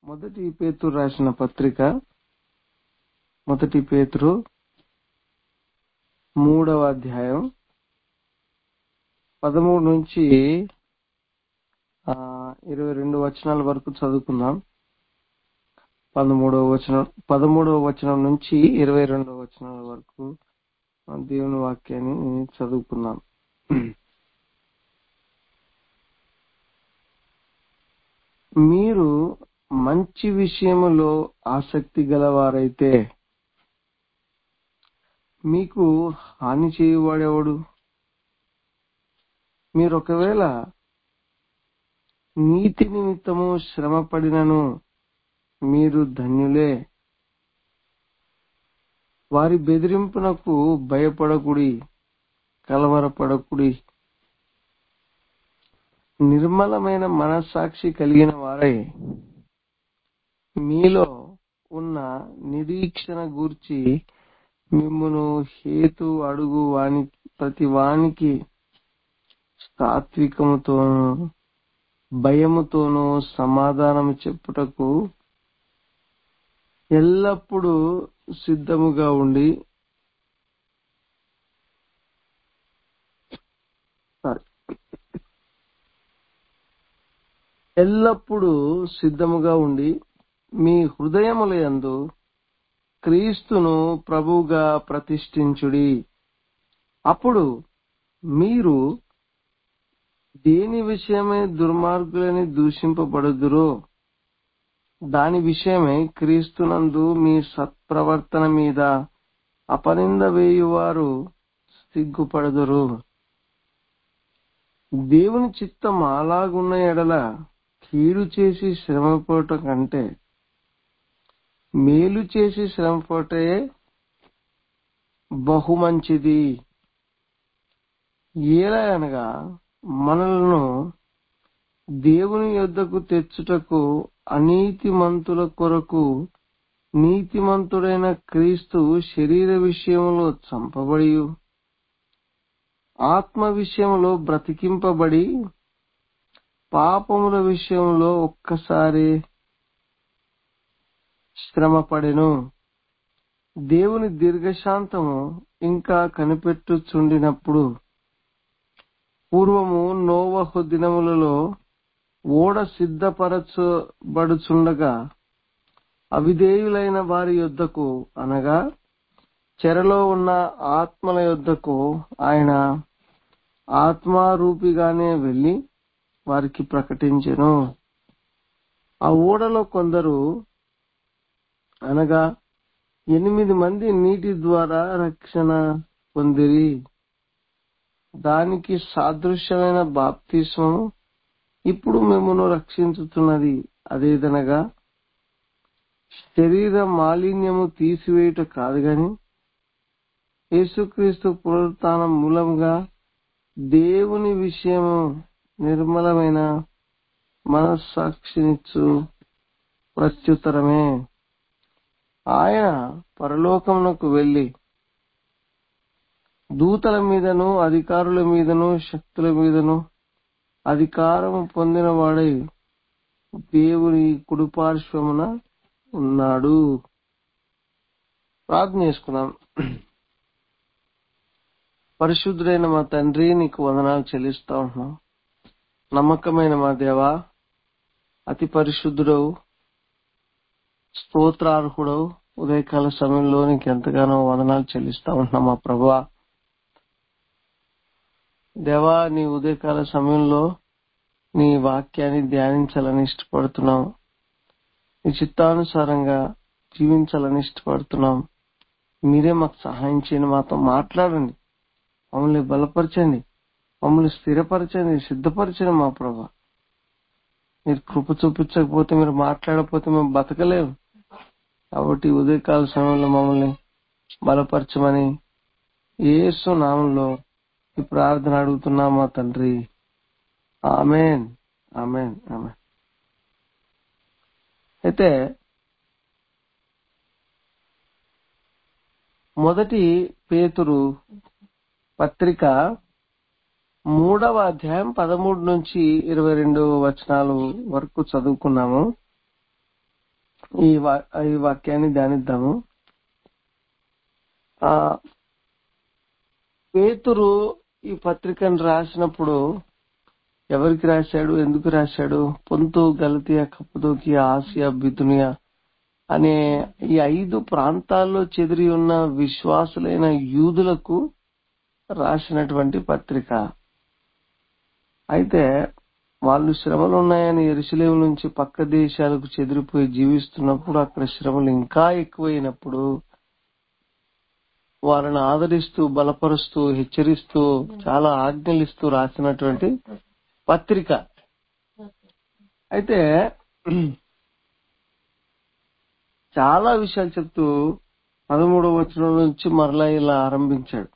మొదటి పేతురు రాసిన పత్రిక మొదటి పేతురు మూడవ అధ్యాయం పదమూడు నుంచి ఆ, ఇరవై రెండు వచనాల వరకు చదువుకుందాం పదమూడవ వచనం పదమూడవ వచనం నుంచి ఇరవై రెండవ వచనాల వరకు ఆ దేవుని వాక్యాన్ని చదువుకుందాం మీరు మంచి విషయములో ఆసక్తి గలవారైతే మీకు హాని చేయువాడెవడు మీరు ఒకవేళ నీతి నిమిత్తము శ్రమ పడినను మీరు ధన్యులే వారి బెదిరింపునకు భయపడకుడి కలవరపడకుడి నిర్మలమైన మనస్సాక్షి కలిగిన వారై మీలో ఉన్న నిరీక్షణ గూర్చి మిమ్మును హేతు అడుగు వాని ప్రతి వానికి సాత్వికముతోనూ భయముతోనూ సమాధానము చెప్పుటకు ఎల్లప్పుడూ సిద్ధముగా ఉండి సారీ ఎల్లప్పుడూ సిద్ధముగా ఉండి మీ హృదయములయందు క్రీస్తును ప్రభువుగా ప్రతిష్ఠించుడి అప్పుడు మీరు దేని విషయమై దుర్మార్గులని దూషింపబడుదురో దాని విషయమై క్రీస్తునందు మీ సత్ప్రవర్తన మీద అపనింద వేయువారు సిగ్గుపడదురు దేవుని చిత్తం అలాగున్న ఎడల కీడు చేసి శ్రమపడట కంటే మేలు చేసి శ్రమపడే బహు మంచిది ఎలా అనగా మనలను దేవుని యొద్దకు తెచ్చుటకు అనీతిమంతుల కొరకు నీతిమంతుడైన క్రీస్తు శరీర విషయంలో చంపబడి ఆత్మ విషయంలో బ్రతికింపబడి పాపముల విషయంలో ఒక్కసారి శ్రమపడెను దేవుని దీర్ఘశాంతము ఇంకా కనిపెట్టుచుండినప్పుడు పూర్వము నోవహు దినములలో ఓడ సిద్ధపరచబడుచుండగా అవిధేయులైన వారి యొద్దకు అనగా చెరలో ఉన్న ఆత్మల యొద్దకు ఆయన ఆత్మారూపిగానే వెళ్లి వారికి ప్రకటించెను ఆ ఓడలో కొందరు అనగా ఎనిమిది మంది నీటి ద్వారా రక్షణ పొందిరి దానికి సాదృశ్యమైన బాప్తిస్మము ఇప్పుడు మిమ్మను రక్షించుతున్నది అదేదనగా శరీర మాలిన్యము తీసివేయుట కాదు గాని యేసుక్రీస్తు పునరుత్థానం మూలంగా దేవుని విషయము నిర్మలమైన మనస్సాక్షినిచ్చు ప్రత్యుత్తరమే ఆయన పరలోకమునకు వెళ్లి దూతల మీదను అధికారుల మీదను శక్తుల మీదను అధికారము పొందిన వాడై దేవుని కుడిపార్శ్వమున ఉన్నాడు ప్రార్థన చేసుకున్నాం పరిశుద్ధుడైన మా తండ్రి నీకు వందనాలు చెల్లిస్తా ఉంటున్నాం నమ్మకమైన మా దేవా అతి పరిశుద్ధుడవు స్తోత్రార్హుడవు ఉదయకాల సమయంలో నీకు ఎంతగానో వందనాలు చెల్లిస్తా ఉంటున్నాం మా ప్రభా దేవా నీ ఉదయకాల సమయంలో నీ వాక్యాన్ని ధ్యానించాలని ఇష్టపడుతున్నాం నీ చిత్తానుసారంగా జీవించాలని ఇష్టపడుతున్నాం మీరే మాకు సహాయం చేయండి మాతో మాట్లాడండి మమ్మల్ని బలపరచండి మమ్మల్ని స్థిరపరచండి సిద్ధపరచండి మా ప్రభా మీరు కృప చూపించకపోతే మీరు మాట్లాడకపోతే మేము బతకలేము కాబట్టి ఉదయకాల సమయంలో మమ్మల్ని బలపరచమని యేసు నామంలో ఈ ప్రార్థన అడుగుతున్నా మా తండ్రి ఆమెన్ ఆమెన్ ఆమెన్ అయితే మొదటి పేతురు పత్రిక మూడవ అధ్యాయం పదమూడు నుంచి ఇరవై రెండు వచనాలు వరకు చదువుకున్నాము ఈ వా- ఈ వాక్యాన్ని ధ్యానిద్దాము ఆ పేతురు ఈ పత్రికను రాసినప్పుడు ఎవరికి రాశాడు ఎందుకు రాశాడు పొంతు గలతియా కప్పుదోకి ఆసియా బితునియా అనే ఈ ఐదు ప్రాంతాల్లో చెదిరి ఉన్న విశ్వాసులైన యూదులకు రాసినటువంటి పత్రిక అయితే వాళ్ళు శ్రమలు ఉన్నాయని ఎరుసలేం నుంచి పక్క దేశాలకు చెదిరిపోయి జీవిస్తున్నప్పుడు అక్కడ శ్రమలు ఇంకా ఎక్కువైనప్పుడు వాళ్ళని ఆదరిస్తూ బలపరుస్తూ హెచ్చరిస్తూ చాలా ఆజ్ఞలిస్తూ రాసినటువంటి పత్రిక అయితే చాలా విషయాలు చెప్తూ పదమూడవ వచనం నుంచి మరలా ఇలా ఆరంభించాడు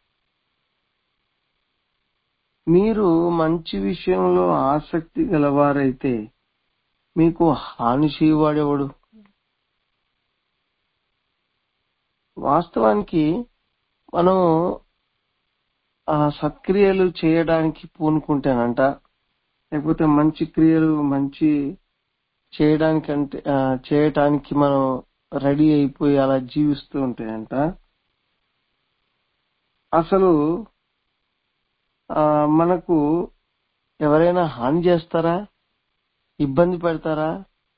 మీరు మంచి విషయంలో ఆసక్తి గలవారైతే మీకు హాని చేయవాడెవడు వాస్తవానికి మనం ఆ సత్క్రియలు చేయడానికి పూనుకుంటేనంట లేకపోతే మంచి క్రియలు మంచి చేయడానికంటే ఆ, చేయటానికి మనం రెడీ అయిపోయి అలా జీవిస్తూ ఉంటేనంట అసలు ఆ, మనకు ఎవరైనా హాని చేస్తారా ఇబ్బంది పెడతారా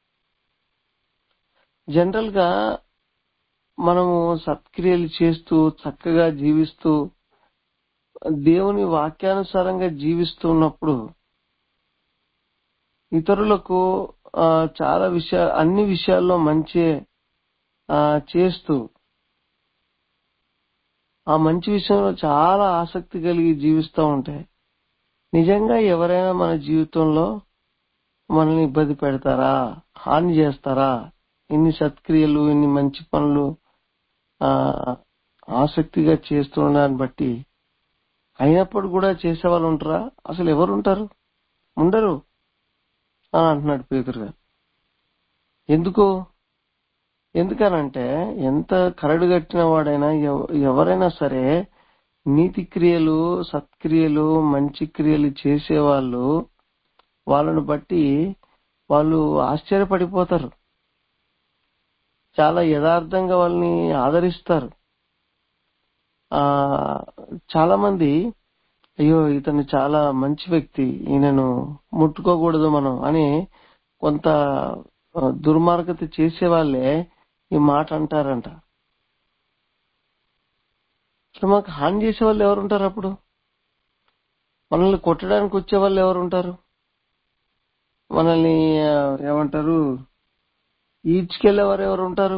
జనరల్ గా మనము సత్క్రియలు చేస్తూ చక్కగా జీవిస్తూ దేవుని వాక్యానుసారంగా జీవిస్తూ ఉన్నప్పుడు ఇతరులకు ఆ, చాలా విషయ అన్ని విషయాల్లో మంచి చేస్తూ ఆ మంచి విషయంలో చాలా ఆసక్తి కలిగి జీవిస్తూ ఉంటే నిజంగా ఎవరైనా మన జీవితంలో మనల్ని ఇబ్బంది పెడతారా హాని చేస్తారా ఇన్ని సత్క్రియలు ఇన్ని మంచి పనులు ఆ ఆసక్తిగా చేస్తున్న దాన్ని బట్టి అయినప్పుడు కూడా చేసేవాళ్ళు ఉంటారా అసలు ఎవరు ఉంటారు ఉండరు అని అంటున్నాడు పేతురు గారు ఎందుకు ఎందుకనంటే ఎంత కరడు కట్టిన వాడైనా ఎవ- ఎవరైనా సరే నీతి క్రియలు సత్క్రియలు మంచి క్రియలు చేసేవాళ్ళు వాళ్ళను బట్టి వాళ్ళు ఆశ్చర్యపడిపోతారు చాలా యథార్థంగా వాళ్ళని ఆదరిస్తారు ఆ చాలా మంది అయ్యో ఇతను చాలా మంచి వ్యక్తి ఈయనను ముట్టుకోకూడదు మనం అని కొంత ఆ, దుర్మార్గత చేసే వాళ్ళే ఈ మాట అంటారంట అసలు మాకు హాని చేసే వాళ్ళు ఎవరు ఉంటారు అప్పుడు మనల్ని కొట్టడానికి వచ్చే వాళ్ళు ఎవరు ఉంటారు మనల్ని ఆ, ఏమంటారు ఈడ్చుకెళ్లేవారు ఎవరు ఉంటారు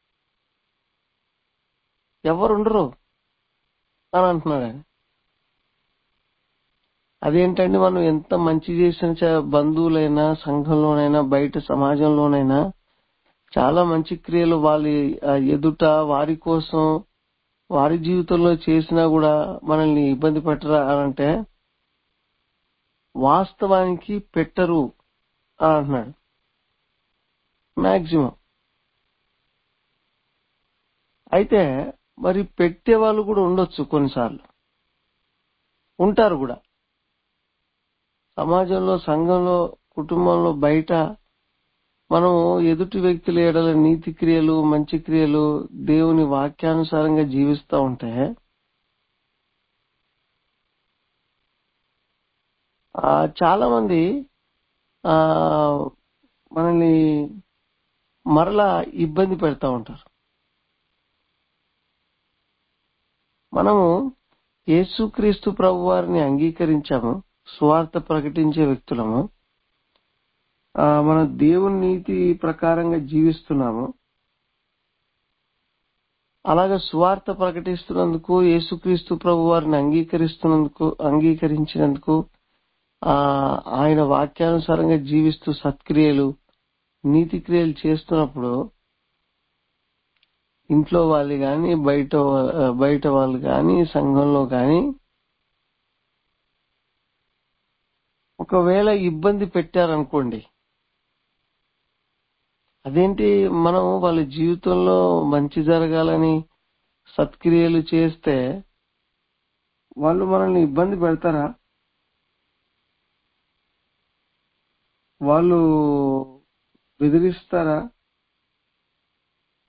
ఎవరు ఉండరు అని అంటున్నాడు ఆయన అదేంటండి మనం ఎంత మంచి చేసిన చ- బంధువులైనా సంఘంలోనైనా బయట సమాజంలోనైనా చాలా మంచి క్రియలు వాళ్ళ ఆ, ఎదుట వారి కోసం వారి జీవితంలో చేసినా కూడా మనల్ని ఇబ్బంది పెట్టరా అని అంటే వాస్తవానికి పెట్టరు అని అంటున్నాడు మాక్సిమం అయితే మరి పెట్టే వాళ్ళు కూడా ఉండొచ్చు కొన్నిసార్లు ఉంటారు కూడా సమాజంలో సంఘంలో కుటుంబంలో బయట మనం ఎదుటి వ్యక్తుల ఏడల నీతి క్రియలు మంచి క్రియలు దేవుని వాక్యానుసారంగా జీవిస్తూ ఉంటే ఆ, చాలా మంది ఆ మనల్ని మరలా ఇబ్బంది పెడతా ఉంటారు మనము యేసుక్రీస్తు ప్రభు వారిని అంగీకరించాము సువార్త ప్రకటించే వ్యక్తులము ఆ, మన దేవుని నీతి ప్రకారంగా జీవిస్తున్నాము అలాగే సువార్త ప్రకటిస్తున్నందుకు యేసుక్రీస్తు ప్రభు వారిని అంగీకరిస్తున్నందుకు అంగీకరించినందుకు ఆ ఆయన వాక్యానుసారంగా జీవిస్తూ సత్క్రియలు నీతి క్రియలు చేస్తున్నప్పుడు ఇంట్లో వాళ్ళు గాని బయట వా- బయట వాళ్ళు గాని సంఘంలో గాని ఒకవేళ ఇబ్బంది పెట్టారనుకోండి అదేంటి మనం వాళ్ళ జీవితంలో మంచి జరగాలని సత్క్రియలు చేస్తే వాళ్ళు మనల్ని ఇబ్బంది పెడతారా వాళ్ళు బెదిరిస్తారా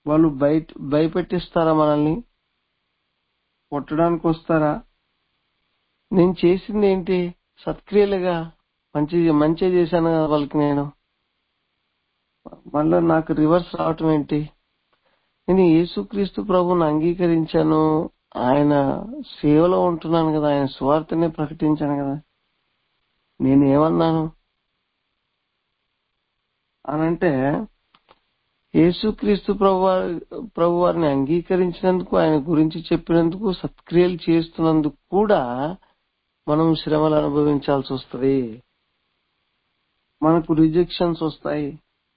వాళ్ళు బయట భయపెట్టిస్తారా మనల్ని కొట్టడానికి వస్తారా నేను చేసింది ఏంటి సత్క్రియలుగా మంచి మంచి చేశాను కదా వాళ్ళకి నేను మళ్ళీ నాకు రివర్స్ రావటం ఏంటి నేను యేసుక్రీస్తు ప్రభుని అంగీకరించాను ఆయన సేవలో ఉంటున్నాను కదా ఆయన స్వార్థనే ప్రకటించాను కదా నేను ఏమన్నాను అనంటే యేసుక్రీస్తు ప్రభు ప్రభు వారిని అంగీకరించినందుకు ఆయన గురించి చెప్పినందుకు సత్క్రియలు చేస్తున్నందుకు కూడా మనం శ్రమలు అనుభవించాల్సి వస్తుంది మనకు రిజెక్షన్స్ వస్తాయి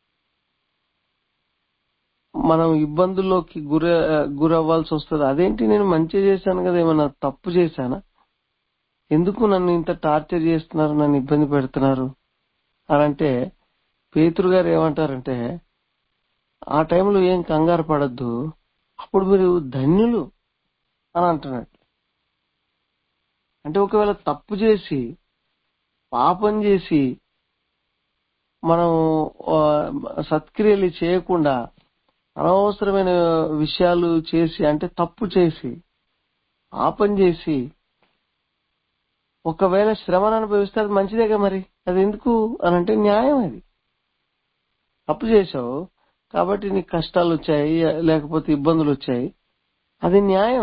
మనం ఇబ్బందుల్లోకి గుర గురవ్వాల్సి వస్తుంది అదేంటి నేను మంచి చేశాను కదా ఏమన్నా తప్పు చేశానా ఎందుకు నన్ను ఇంత టార్చర్ చేస్తున్నారు నన్ను ఇబ్బంది పెడుతున్నారు అని అంటే పేతురు గారు ఏమంటారంటే ఆ టైంలో ఏం కంగారు పడద్దు అప్పుడు మీరు ధన్యులు అని అంటున్నాడు అంటే ఒకవేళ తప్పు చేసి పాపం చేసి మనం ఆ, సత్క్రియలు చేయకుండా అనవసరమైన విషయాలు చేసి అంటే తప్పు చేసి పాపం చేసి ఒకవేళ శ్రమను అనుభవిస్తే అది మంచిదేగా మరి అది ఎందుకు అని అంటే న్యాయం అది తప్పు చేసావు కాబట్టి నీకు కష్టాలు వచ్చాయి లేకపోతే ఇబ్బందులు వచ్చాయి అది న్యాయం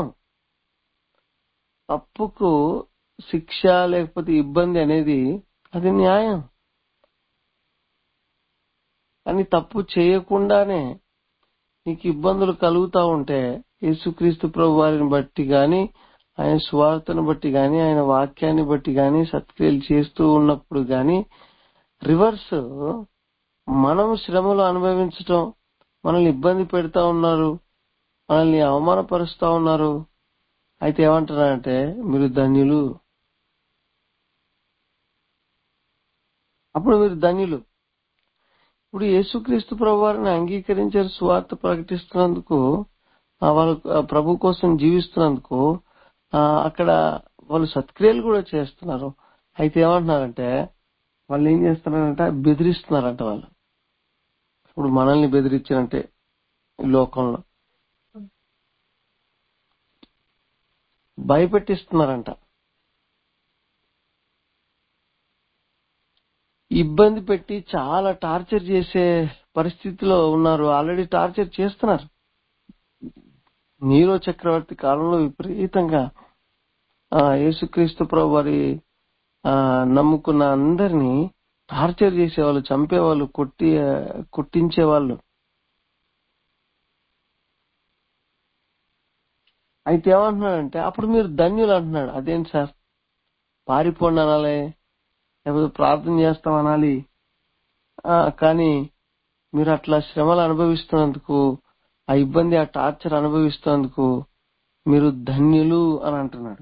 తప్పుకు శిక్ష లేకపోతే ఇబ్బంది అనేది అది న్యాయం కానీ తప్పు చేయకుండానే నీకు ఇబ్బందులు కలుగుతా ఉంటే యేసుక్రీస్తు ప్రభు వారిని బట్టి గాని ఆయన స్వార్థను బట్టి గాని ఆయన వాక్యాన్ని బట్టి గాని సత్క్రియలు చేస్తూ ఉన్నప్పుడు గాని రివర్స్ మనం శ్రమలు అనుభవించటం మనల్ని ఇబ్బంది పెడతా ఉన్నారు మనల్ని అవమానపరుస్తా ఉన్నారు అయితే ఏమంటున్నారంటే మీరు ధన్యులు అప్పుడు మీరు ధన్యులు ఇప్పుడు యేసుక్రీస్తు ప్రభు వారిని అంగీకరించారు సువార్త ప్రకటిస్తున్నందుకు ఆ వాళ్ళు ఆ ప్రభు కోసం జీవిస్తున్నందుకు ఆ అక్కడ వాళ్ళు సత్క్రియలు కూడా చేస్తున్నారు అయితే ఏమంటున్నారంటే వాళ్ళు ఏం చేస్తున్నారంటే బెదిరిస్తున్నారంట వాళ్ళు ఇప్పుడు మనల్ని బెదిరించారంటే ఈ లోకంలో భయపెట్టిస్తున్నారంట ఇబ్బంది పెట్టి చాలా టార్చర్ చేసే పరిస్థితిలో ఉన్నారు ఆల్రెడీ టార్చర్ చేస్తున్నారు నీరో చక్రవర్తి కాలంలో విపరీతంగా ఆ యేసుక్రీస్తు ప్రభు వారి ఆ నమ్ముకున్న అందరినీ టార్చర్ చేసేవాళ్ళు చంపేవాళ్ళు కొట్టి కొట్టించేవాళ్ళు అయితే ఏమంటున్నాడంటే అప్పుడు మీరు ధన్యులు అంటున్నాడు అదేంటి సార్ పారిపోండి అనాలి లేకపోతే ప్రార్థన చేస్తాం అనాలి ఆ, కానీ మీరు అట్లా శ్రమలు అనుభవిస్తున్నందుకు ఆ ఇబ్బంది ఆ టార్చర్ అనుభవిస్తున్నందుకు మీరు ధన్యులు అని అంటున్నాడు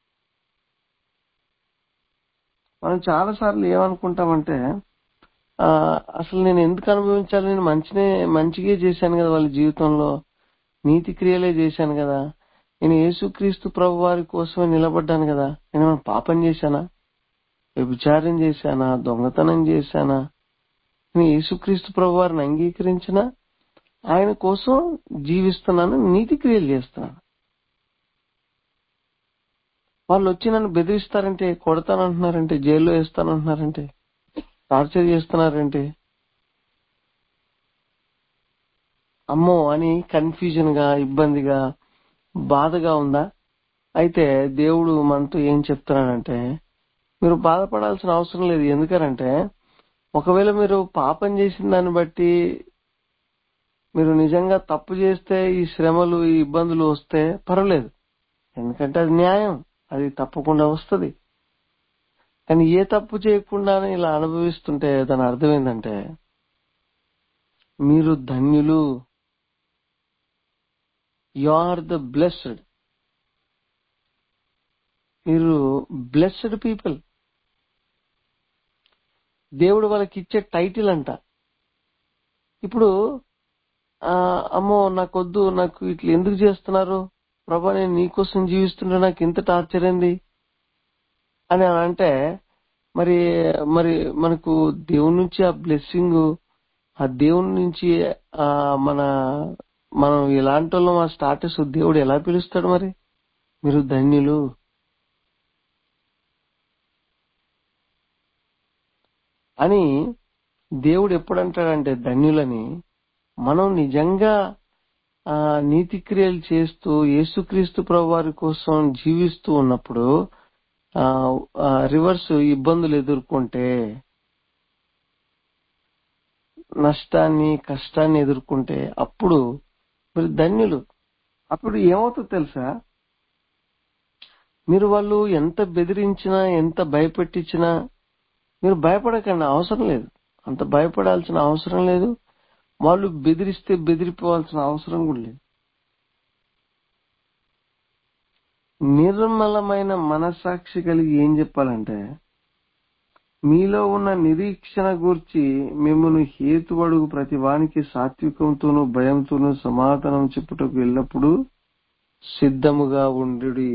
మనం చాలా సార్లు ఏమనుకుంటామంటే ఆ, అసలు నేను ఎందుకు అనుభవించాలి నేను మంచినే మంచిగా చేశాను కదా వాళ్ళ జీవితంలో నీతి క్రియలే చేశాను కదా నేను యేసుక్రీస్తు ప్రభు వారి కోసమే నిలబడ్డాను కదా నేను ఏమైనా పాపం చేశానా వ్యభిచారం చేశానా దొంగతనం చేశానా నేను యేసుక్రీస్తు ప్రభు వారిని అంగీకరించిన ఆయన కోసం జీవిస్తున్నాను నీతి క్రియలు చేస్తున్నాను వాళ్ళు వచ్చి నన్ను బెదిరిస్తారంటే కొడతానంటున్నారంటే జైల్లో వేస్తానంటున్నారంటే టార్చర్ చేస్తున్నారంటే అమ్మో అని కన్ఫ్యూజన్ గా ఇబ్బందిగా బాధగా ఉందా అయితే దేవుడు మనతో ఏం చెప్తున్నాడంటే మీరు బాధపడాల్సిన అవసరం లేదు ఎందుకనంటే ఒకవేళ మీరు పాపం చేసిన దాన్ని బట్టి మీరు నిజంగా తప్పు చేస్తే ఈ శ్రమలు ఈ ఇబ్బందులు వస్తే పర్వాలేదు ఎందుకంటే అది న్యాయం అది తప్పకుండా వస్తుంది కానీ ఏ తప్పు చేయకుండానే ఇలా అనుభవిస్తుంటే దాని అర్థం ఏంటంటే మీరు ధన్యులు యు ఆర్ ద బ్లెస్డ్ మీరు బ్లెస్డ్ పీపుల్ దేవుడు వాళ్ళకి ఇచ్చే టైటిల్ అంట ఇప్పుడు ఆ, అమ్మో నాకొద్దు నాకు ఇట్లా ఎందుకు చేస్తున్నారు ప్రభా నేను నీకోసం జీవిస్తుంటే నాకు ఇంత టార్చర్ ఏంది అని అంటే మరి మరి మనకు దేవుని నుంచి ఆ బ్లెస్సింగ్ ఆ దేవుని నుంచి ఆ మన మనం ఇలాంటి వాళ్ళం ఆ స్టాటస్ దేవుడు ఎలా పిలుస్తాడు మరి మీరు ధన్యులు అని దేవుడు ఎప్పుడంటాడంటే ధన్యులని మనం నిజంగా ఆ నీతి క్రియలు చేస్తూ యేసుక్రీస్తు ప్రభు వారి కోసం జీవిస్తూ ఉన్నప్పుడు ఆ ఆ, రివర్స్ ఇబ్బందులు ఎదుర్కొంటే నష్టాన్ని కష్టాన్ని ఎదుర్కొంటే అప్పుడు మీరు ధన్యులు అప్పుడు ఏమవుతుందో తెలుసా మీరు వాళ్ళు ఎంత బెదిరించినా ఎంత భయపెట్టించినా మీరు భయపడకండి అవసరం లేదు అంత భయపడాల్సిన అవసరం లేదు వాళ్ళు బెదిరిస్తే బెదిరిపోవాల్సిన అవసరం కూడా లేదు నిర్మలమైన మనసాక్షి కలిగి ఏం చెప్పాలంటే మీలో ఉన్న నిరీక్షణ గూర్చి మిమ్మల్ని హేతువడుగు ప్రతి వానికి సాత్వికంతోనూ భయంతోనూ సమాధానం చెప్పుటకు ఎల్లప్పుడూ సిద్ధముగా ఉండుడి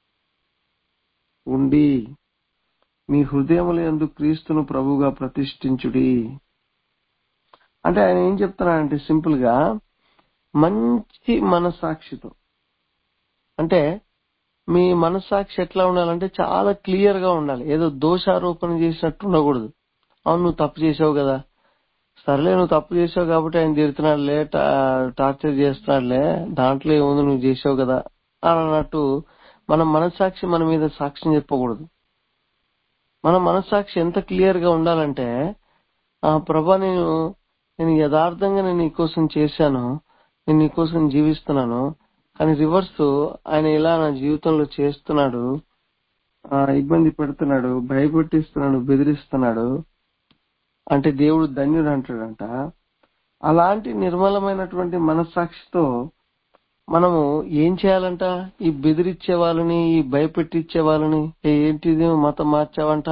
ఉండి మీ హృదయముల యందు క్రీస్తును ప్రభుగా ప్రతిష్ఠించుడి అంటే ఆయన ఏం చెప్తున్నాడంటే సింపుల్ గా మంచి మనసాక్షితో అంటే మీ మనస్సాక్షి ఎట్లా ఉండాలంటే చాలా క్లియర్ గా ఉండాలి ఏదో దోషారోపణ చేసినట్టు ఉండకూడదు అవును నువ్వు తప్పు చేసావు కదా సర్లే నువ్వు తప్పు చేసావు కాబట్టి ఆయన తిడుతున్నాడులే టా- టార్చర్ చేస్తున్నాడులే దాంట్లో ఏముంది నువ్వు చేసావు కదా అని అన్నట్టు మన మనస్సాక్షి మన మీద సాక్ష్యం చెప్పకూడదు మన మనస్సాక్షి ఎంత క్లియర్ గా ఉండాలంటే ఆ ప్రభా నేను నేను యథార్థంగా నేను నీకోసం చేశాను నేను నీకోసం జీవిస్తున్నాను కానీ రివర్స్ ఆయన ఇలా నా జీవితంలో చేస్తున్నాడు ఆ ఇబ్బంది పెడుతున్నాడు భయపెట్టిస్తున్నాడు బెదిరిస్తున్నాడు అంటే దేవుడు ధన్యుడు అంటాడంట అలాంటి నిర్మలమైనటువంటి మనస్సాక్షితో మనము ఏం చేయాలంట ఈ బెదిరించే వాళ్ళని ఈ భయపెట్టించే వాళ్ళని "ఏ, ఏంటిది మతం మార్చావంట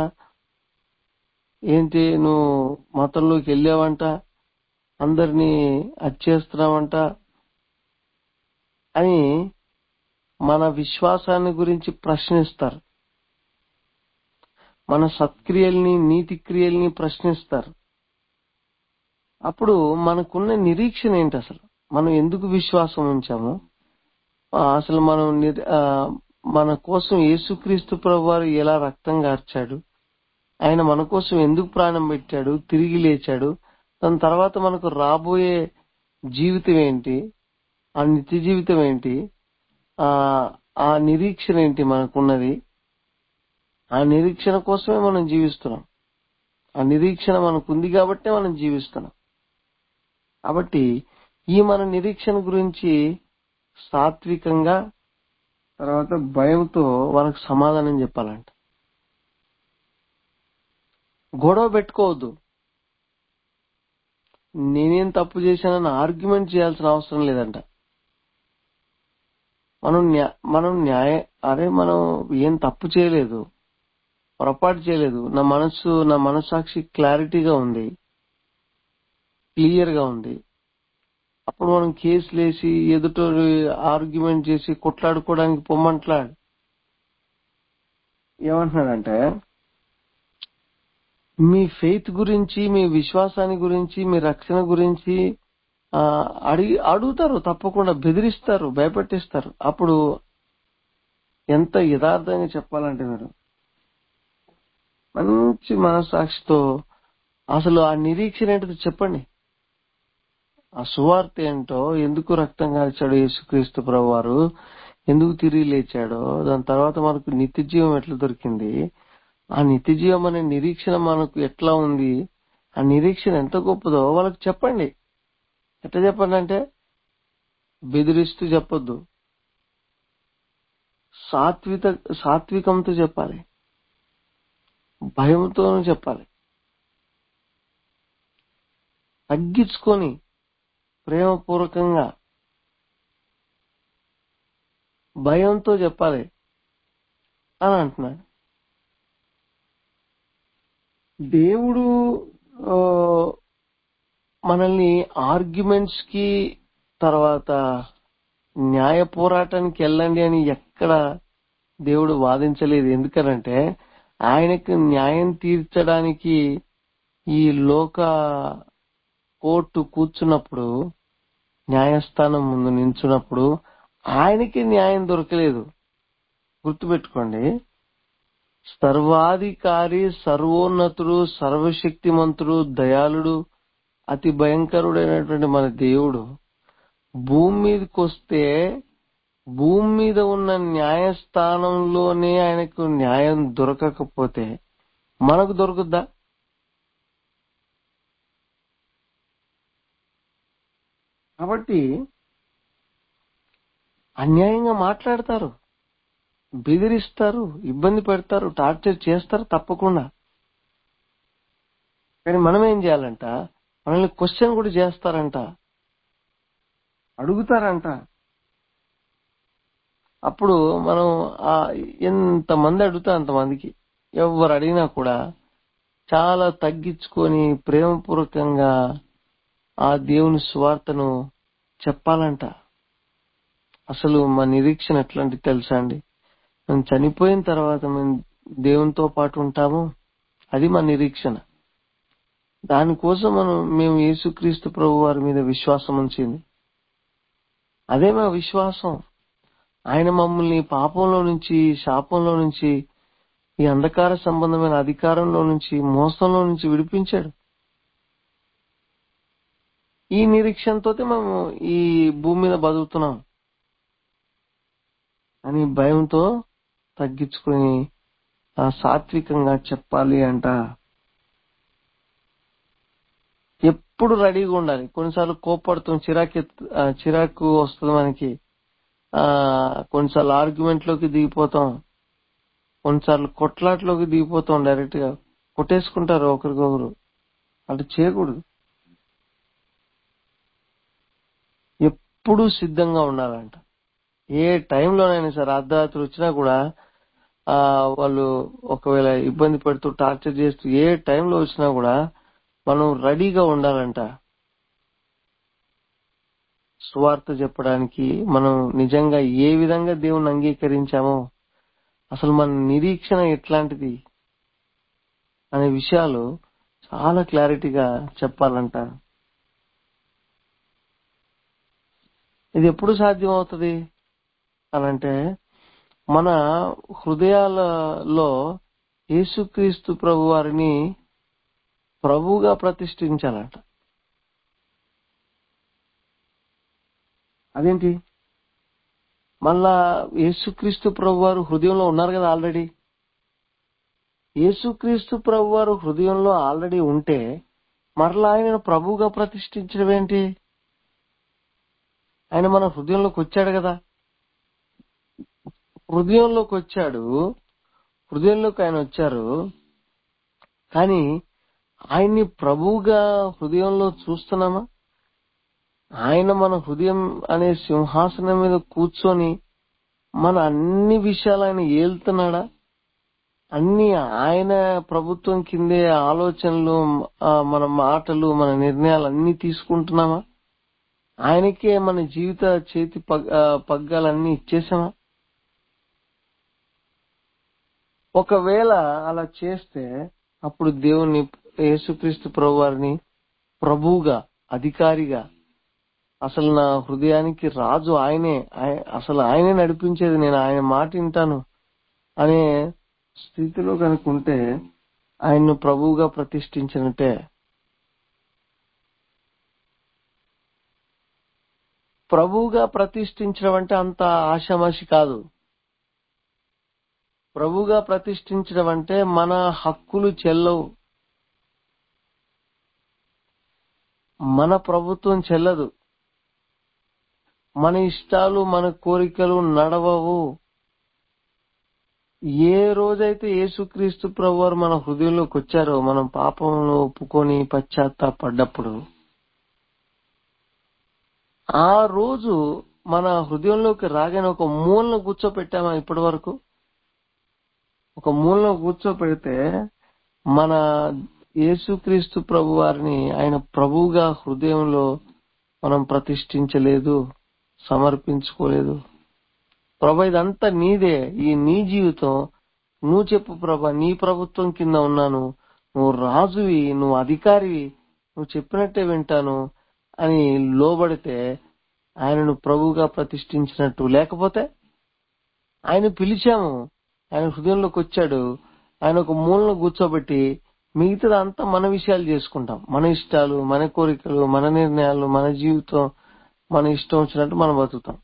ఏంటి నువ్వు మతంలోకి వెళ్ళావంట అందరినీ అచ్చేస్తున్నావంట అని మన విశ్వాసాన్ని గురించి ప్రశ్నిస్తారు మన సత్క్రియల్ని నీతి క్రియల్ని ప్రశ్నిస్తారు అప్పుడు మనకున్న నిరీక్షణ ఏంటి అసలు మనం ఎందుకు విశ్వాసం ఉంచాము ఆ, అసలు మనం నిర్- ఆ, మన కోసం యేసుక్రీస్తు ప్రభు వారు ఎలా రక్తం కార్చాడు ఆయన మన కోసం ఎందుకు ప్రాణం పెట్టాడు తిరిగి లేచాడు దాని తర్వాత మనకు రాబోయే జీవితం ఏంటి ఆ నిత్య జీవితం ఏంటి ఆ ఆ నిరీక్షణ ఏంటి మనకున్నది ఆ నిరీక్షణ కోసమే మనం జీవిస్తున్నాం ఆ నిరీక్షణ మనకుంది కాబట్టే మనం జీవిస్తున్నాం కాబట్టి ఈ మన నిరీక్షణ గురించి సాత్వికంగా తర్వాత భయంతో వాళ్ళకి సమాధానం చెప్పాలంట గొడవ పెట్టుకోవద్దు నేనేం తప్పు చేశానని ఆర్గ్యుమెంట్ చేయాల్సిన అవసరం లేదంట మనం న్యా- మనం న్యాయ అరే మనం ఏం తప్పు చేయలేదు పొరపాటు చేయలేదు నా మనస్సు నా మనస్సాక్షి క్లారిటీగా ఉంది క్లియర్ గా ఉంది అప్పుడు మనం కేసులు వేసి ఎదుట ఆర్గ్యుమెంట్ చేసి కొట్లాడుకోవడానికి పొమ్మంట్లాడు ఏమంటున్నాడంటే మీ ఫెయిత్ గురించి మీ విశ్వాసాన్ని గురించి మీ రక్షణ గురించి ఆ, అడిగి అడుగుతారు తప్పకుండా బెదిరిస్తారు భయపెట్టిస్తారు అప్పుడు ఎంత యథార్థంగా చెప్పాలంటే మీరు మంచి మనసాక్షితో అసలు ఆ నిరీక్షణ ఏంటో చెప్పండి ఆ సువార్త ఏంటో ఎందుకు రక్తం కాల్చాడు యేసుక్రీస్తు ప్రభు వారు ఎందుకు తిరిగి లేచాడో దాని తర్వాత మనకు నిత్య జీవం ఎట్లా దొరికింది ఆ నిత్య జీవం అనే నిరీక్షణ మనకు ఎట్లా ఉంది ఆ నిరీక్షణ ఎంత గొప్పదో వాళ్ళకి చెప్పండి ఎట్లా చెప్పండి అంటే బెదిరిస్తూ చెప్పొద్దు సాత్విక సాత్వికంతో చెప్పాలి భయంతోనూ చెప్పాలి తగ్గించుకొని ప్రేమపూర్వకంగా భయంతో చెప్పాలి అని అంటున్నాడు దేవుడు ఆ, మనల్ని ఆర్గ్యుమెంట్స్ కి తర్వాత న్యాయ పోరాటానికి వెళ్ళండి అని ఎక్కడ దేవుడు వాదించలేదు ఎందుకనంటే ఆయనకు న్యాయం తీర్చడానికి ఈ లోక కోర్టు కూర్చున్నప్పుడు న్యాయస్థానం ముందు నించున్నప్పుడు ఆయనకి న్యాయం దొరకలేదు గుర్తుపెట్టుకోండి సర్వాధికారి సర్వోన్నతుడు సర్వశక్తిమంతుడు దయాళుడు అతి భయంకరుడైనటువంటి మన దేవుడు భూమి మీదకి వస్తే భూమి మీద ఉన్న న్యాయస్థానంలోనే ఆయనకు న్యాయం దొరకకపోతే మనకు దొరుకుద్దా కాబట్టి అన్యాయంగా మాట్లాడతారు బెదిరిస్తారు ఇబ్బంది పెడతారు టార్చర్ చేస్తారు తప్పకుండా కానీ మనం ఏం చేయాలంట మనల్ని క్వశ్చన్ కూడా చేస్తారంట అడుగుతారంట అప్పుడు మనం ఆ ఎంతమంది అడుగుతా అంతమందికి ఎవరు అడిగినా కూడా చాలా తగ్గించుకొని ప్రేమపూర్వకంగా ఆ దేవుని స్వార్థను చెప్పాలంట అసలు మా నిరీక్షణ ఎట్లాంటి తెలుసా అండి మేము చనిపోయిన తర్వాత మేము దేవునితో పాటు ఉంటాము అది మా నిరీక్షణ దానికోసం మనం మేము యేసుక్రీస్తు ప్రభు వారి మీద విశ్వాసం ఉంచింది అదే మా విశ్వాసం ఆయన మమ్మల్ని పాపంలో నుంచి శాపంలో నుంచి ఈ అంధకార సంబంధమైన అధికారంలో నుంచి మోసంలో నుంచి విడిపించాడు ఈ నిరీక్షణతో మేము ఈ భూమి మీద బతుకుతున్నాం అని భయంతో తగ్గించుకుని ఆ సాత్వికంగా చెప్పాలి అంట ఎప్పుడు రెడీగా ఉండాలి కొన్నిసార్లు కోపడుతాం చిరాకు ఎత్తు- ఆ, చిరాకు వస్తుంది మనకి ఆ కొన్నిసార్లు ఆర్గ్యుమెంట్ లోకి దిగిపోతాం కొన్నిసార్లు కొట్లాట్లోకి దిగిపోతాం డైరెక్ట్ గా కొట్టేసుకుంటారు ఒకరికొకరు అటు చేయకూడదు ఎప్పుడు సిద్ధంగా ఉండాలంట ఏ టైంలోనైనా సరే అర్ధరాత్రి వచ్చినా కూడా ఆ వాళ్ళు ఒకవేళ ఇబ్బంది పెడుతూ టార్చర్ చేస్తూ ఏ టైంలో వచ్చినా కూడా మనం రెడీగా ఉండాలంట సువార్త చెప్పడానికి మనం నిజంగా ఏ విధంగా దేవుని అంగీకరించామో అసలు మన నిరీక్షణ ఎట్లాంటిది అనే విషయాలు చాలా క్లారిటీగా చెప్పాలంట ఇది ఎప్పుడు సాధ్యం అవుతుంది అనంటే మన హృదయాలలో యేసుక్రీస్తు ప్రభు వారిని ప్రభువుగా ప్రతిష్ఠించాలంట అదేంటి మళ్ళా యేసుక్రీస్తు ప్రభు వారు హృదయంలో ఉన్నారు కదా ఆల్రెడీ యేసుక్రీస్తు ప్రభు వారు హృదయంలో ఆల్రెడీ ఉంటే మరలా ఆయనను ప్రభువుగా ప్రతిష్ఠించడం ఏంటి ఆయన మన హృదయంలోకి వచ్చాడు కదా హృదయంలోకి వచ్చాడు హృదయంలోకి ఆయన వచ్చారు కానీ ఆయన్ని ప్రభువుగా హృదయంలో చూస్తున్నామా ఆయన మన హృదయం అనే సింహాసనం మీద కూర్చొని మన అన్ని విషయాలు ఆయన ఏలుతున్నాడా అన్ని ఆయన ప్రభుత్వం కిందే ఆలోచనలు ఆ, మన మాటలు మన నిర్ణయాలు అన్ని తీసుకుంటున్నామా ఆయనకే మన జీవిత చేతి పగ్- ఆ, పగ్గాలన్నీ ఇచ్చేసామా ఒకవేళ అలా చేస్తే అప్పుడు దేవుని యేసుక్రీస్తు ప్రభు వారిని ప్రభువుగా అధికారిగా అసలు నా హృదయానికి రాజు ఆయనే ఆయ- అసలు ఆయనే నడిపించేది నేను ఆయన మాట వింటాను అనే స్థితిలో కనుకుంటే ఆయన్ను ప్రభువుగా ప్రతిష్ఠించినట్టే ప్రభువుగా ప్రతిష్ఠించడం అంటే అంత ఆషామాషి కాదు ప్రభువుగా ప్రతిష్ఠించడం అంటే మన హక్కులు చెల్లవు మన ప్రభుత్వం చెల్లదు మన ఇష్టాలు మన కోరికలు నడవవు ఏ రోజైతే యేసుక్రీస్తు ప్రభువారు మన హృదయంలోకి వచ్చారో మనం పాపంలో ఒప్పుకొని పశ్చాత్తాపడ్డప్పుడు ఆ రోజు మన హృదయంలోకి రాగానే ఒక మూలను కూర్చోపెట్టామా ఇప్పటి వరకు ఒక మూలను కూర్చోపెడితే మన యేసుక్రీస్తు ప్రభు వారిని ఆయన ప్రభువుగా హృదయంలో మనం ప్రతిష్ఠించలేదు సమర్పించుకోలేదు ప్రభా ఇదంతా నీదే ఈ నీ జీవితం నువ్వు చెప్పు ప్రభా నీ ప్రభుత్వం కింద ఉన్నాను నువ్వు రాజువి నువ్వు అధికారివి నువ్వు చెప్పినట్టే వింటాను అని లోబడితే ఆయనను ప్రభువుగా ప్రతిష్ఠించినట్టు లేకపోతే ఆయన పిలిచాము ఆయన హృదయంలోకి వచ్చాడు ఆయన ఒక మూలను కూర్చోబెట్టి మిగతాదంతా మన విషయాలు చేసుకుంటాం మన ఇష్టాలు మన కోరికలు మన నిర్ణయాలు మన జీవితం మన ఇష్టం వచ్చినట్టు మనం బతుకుతాం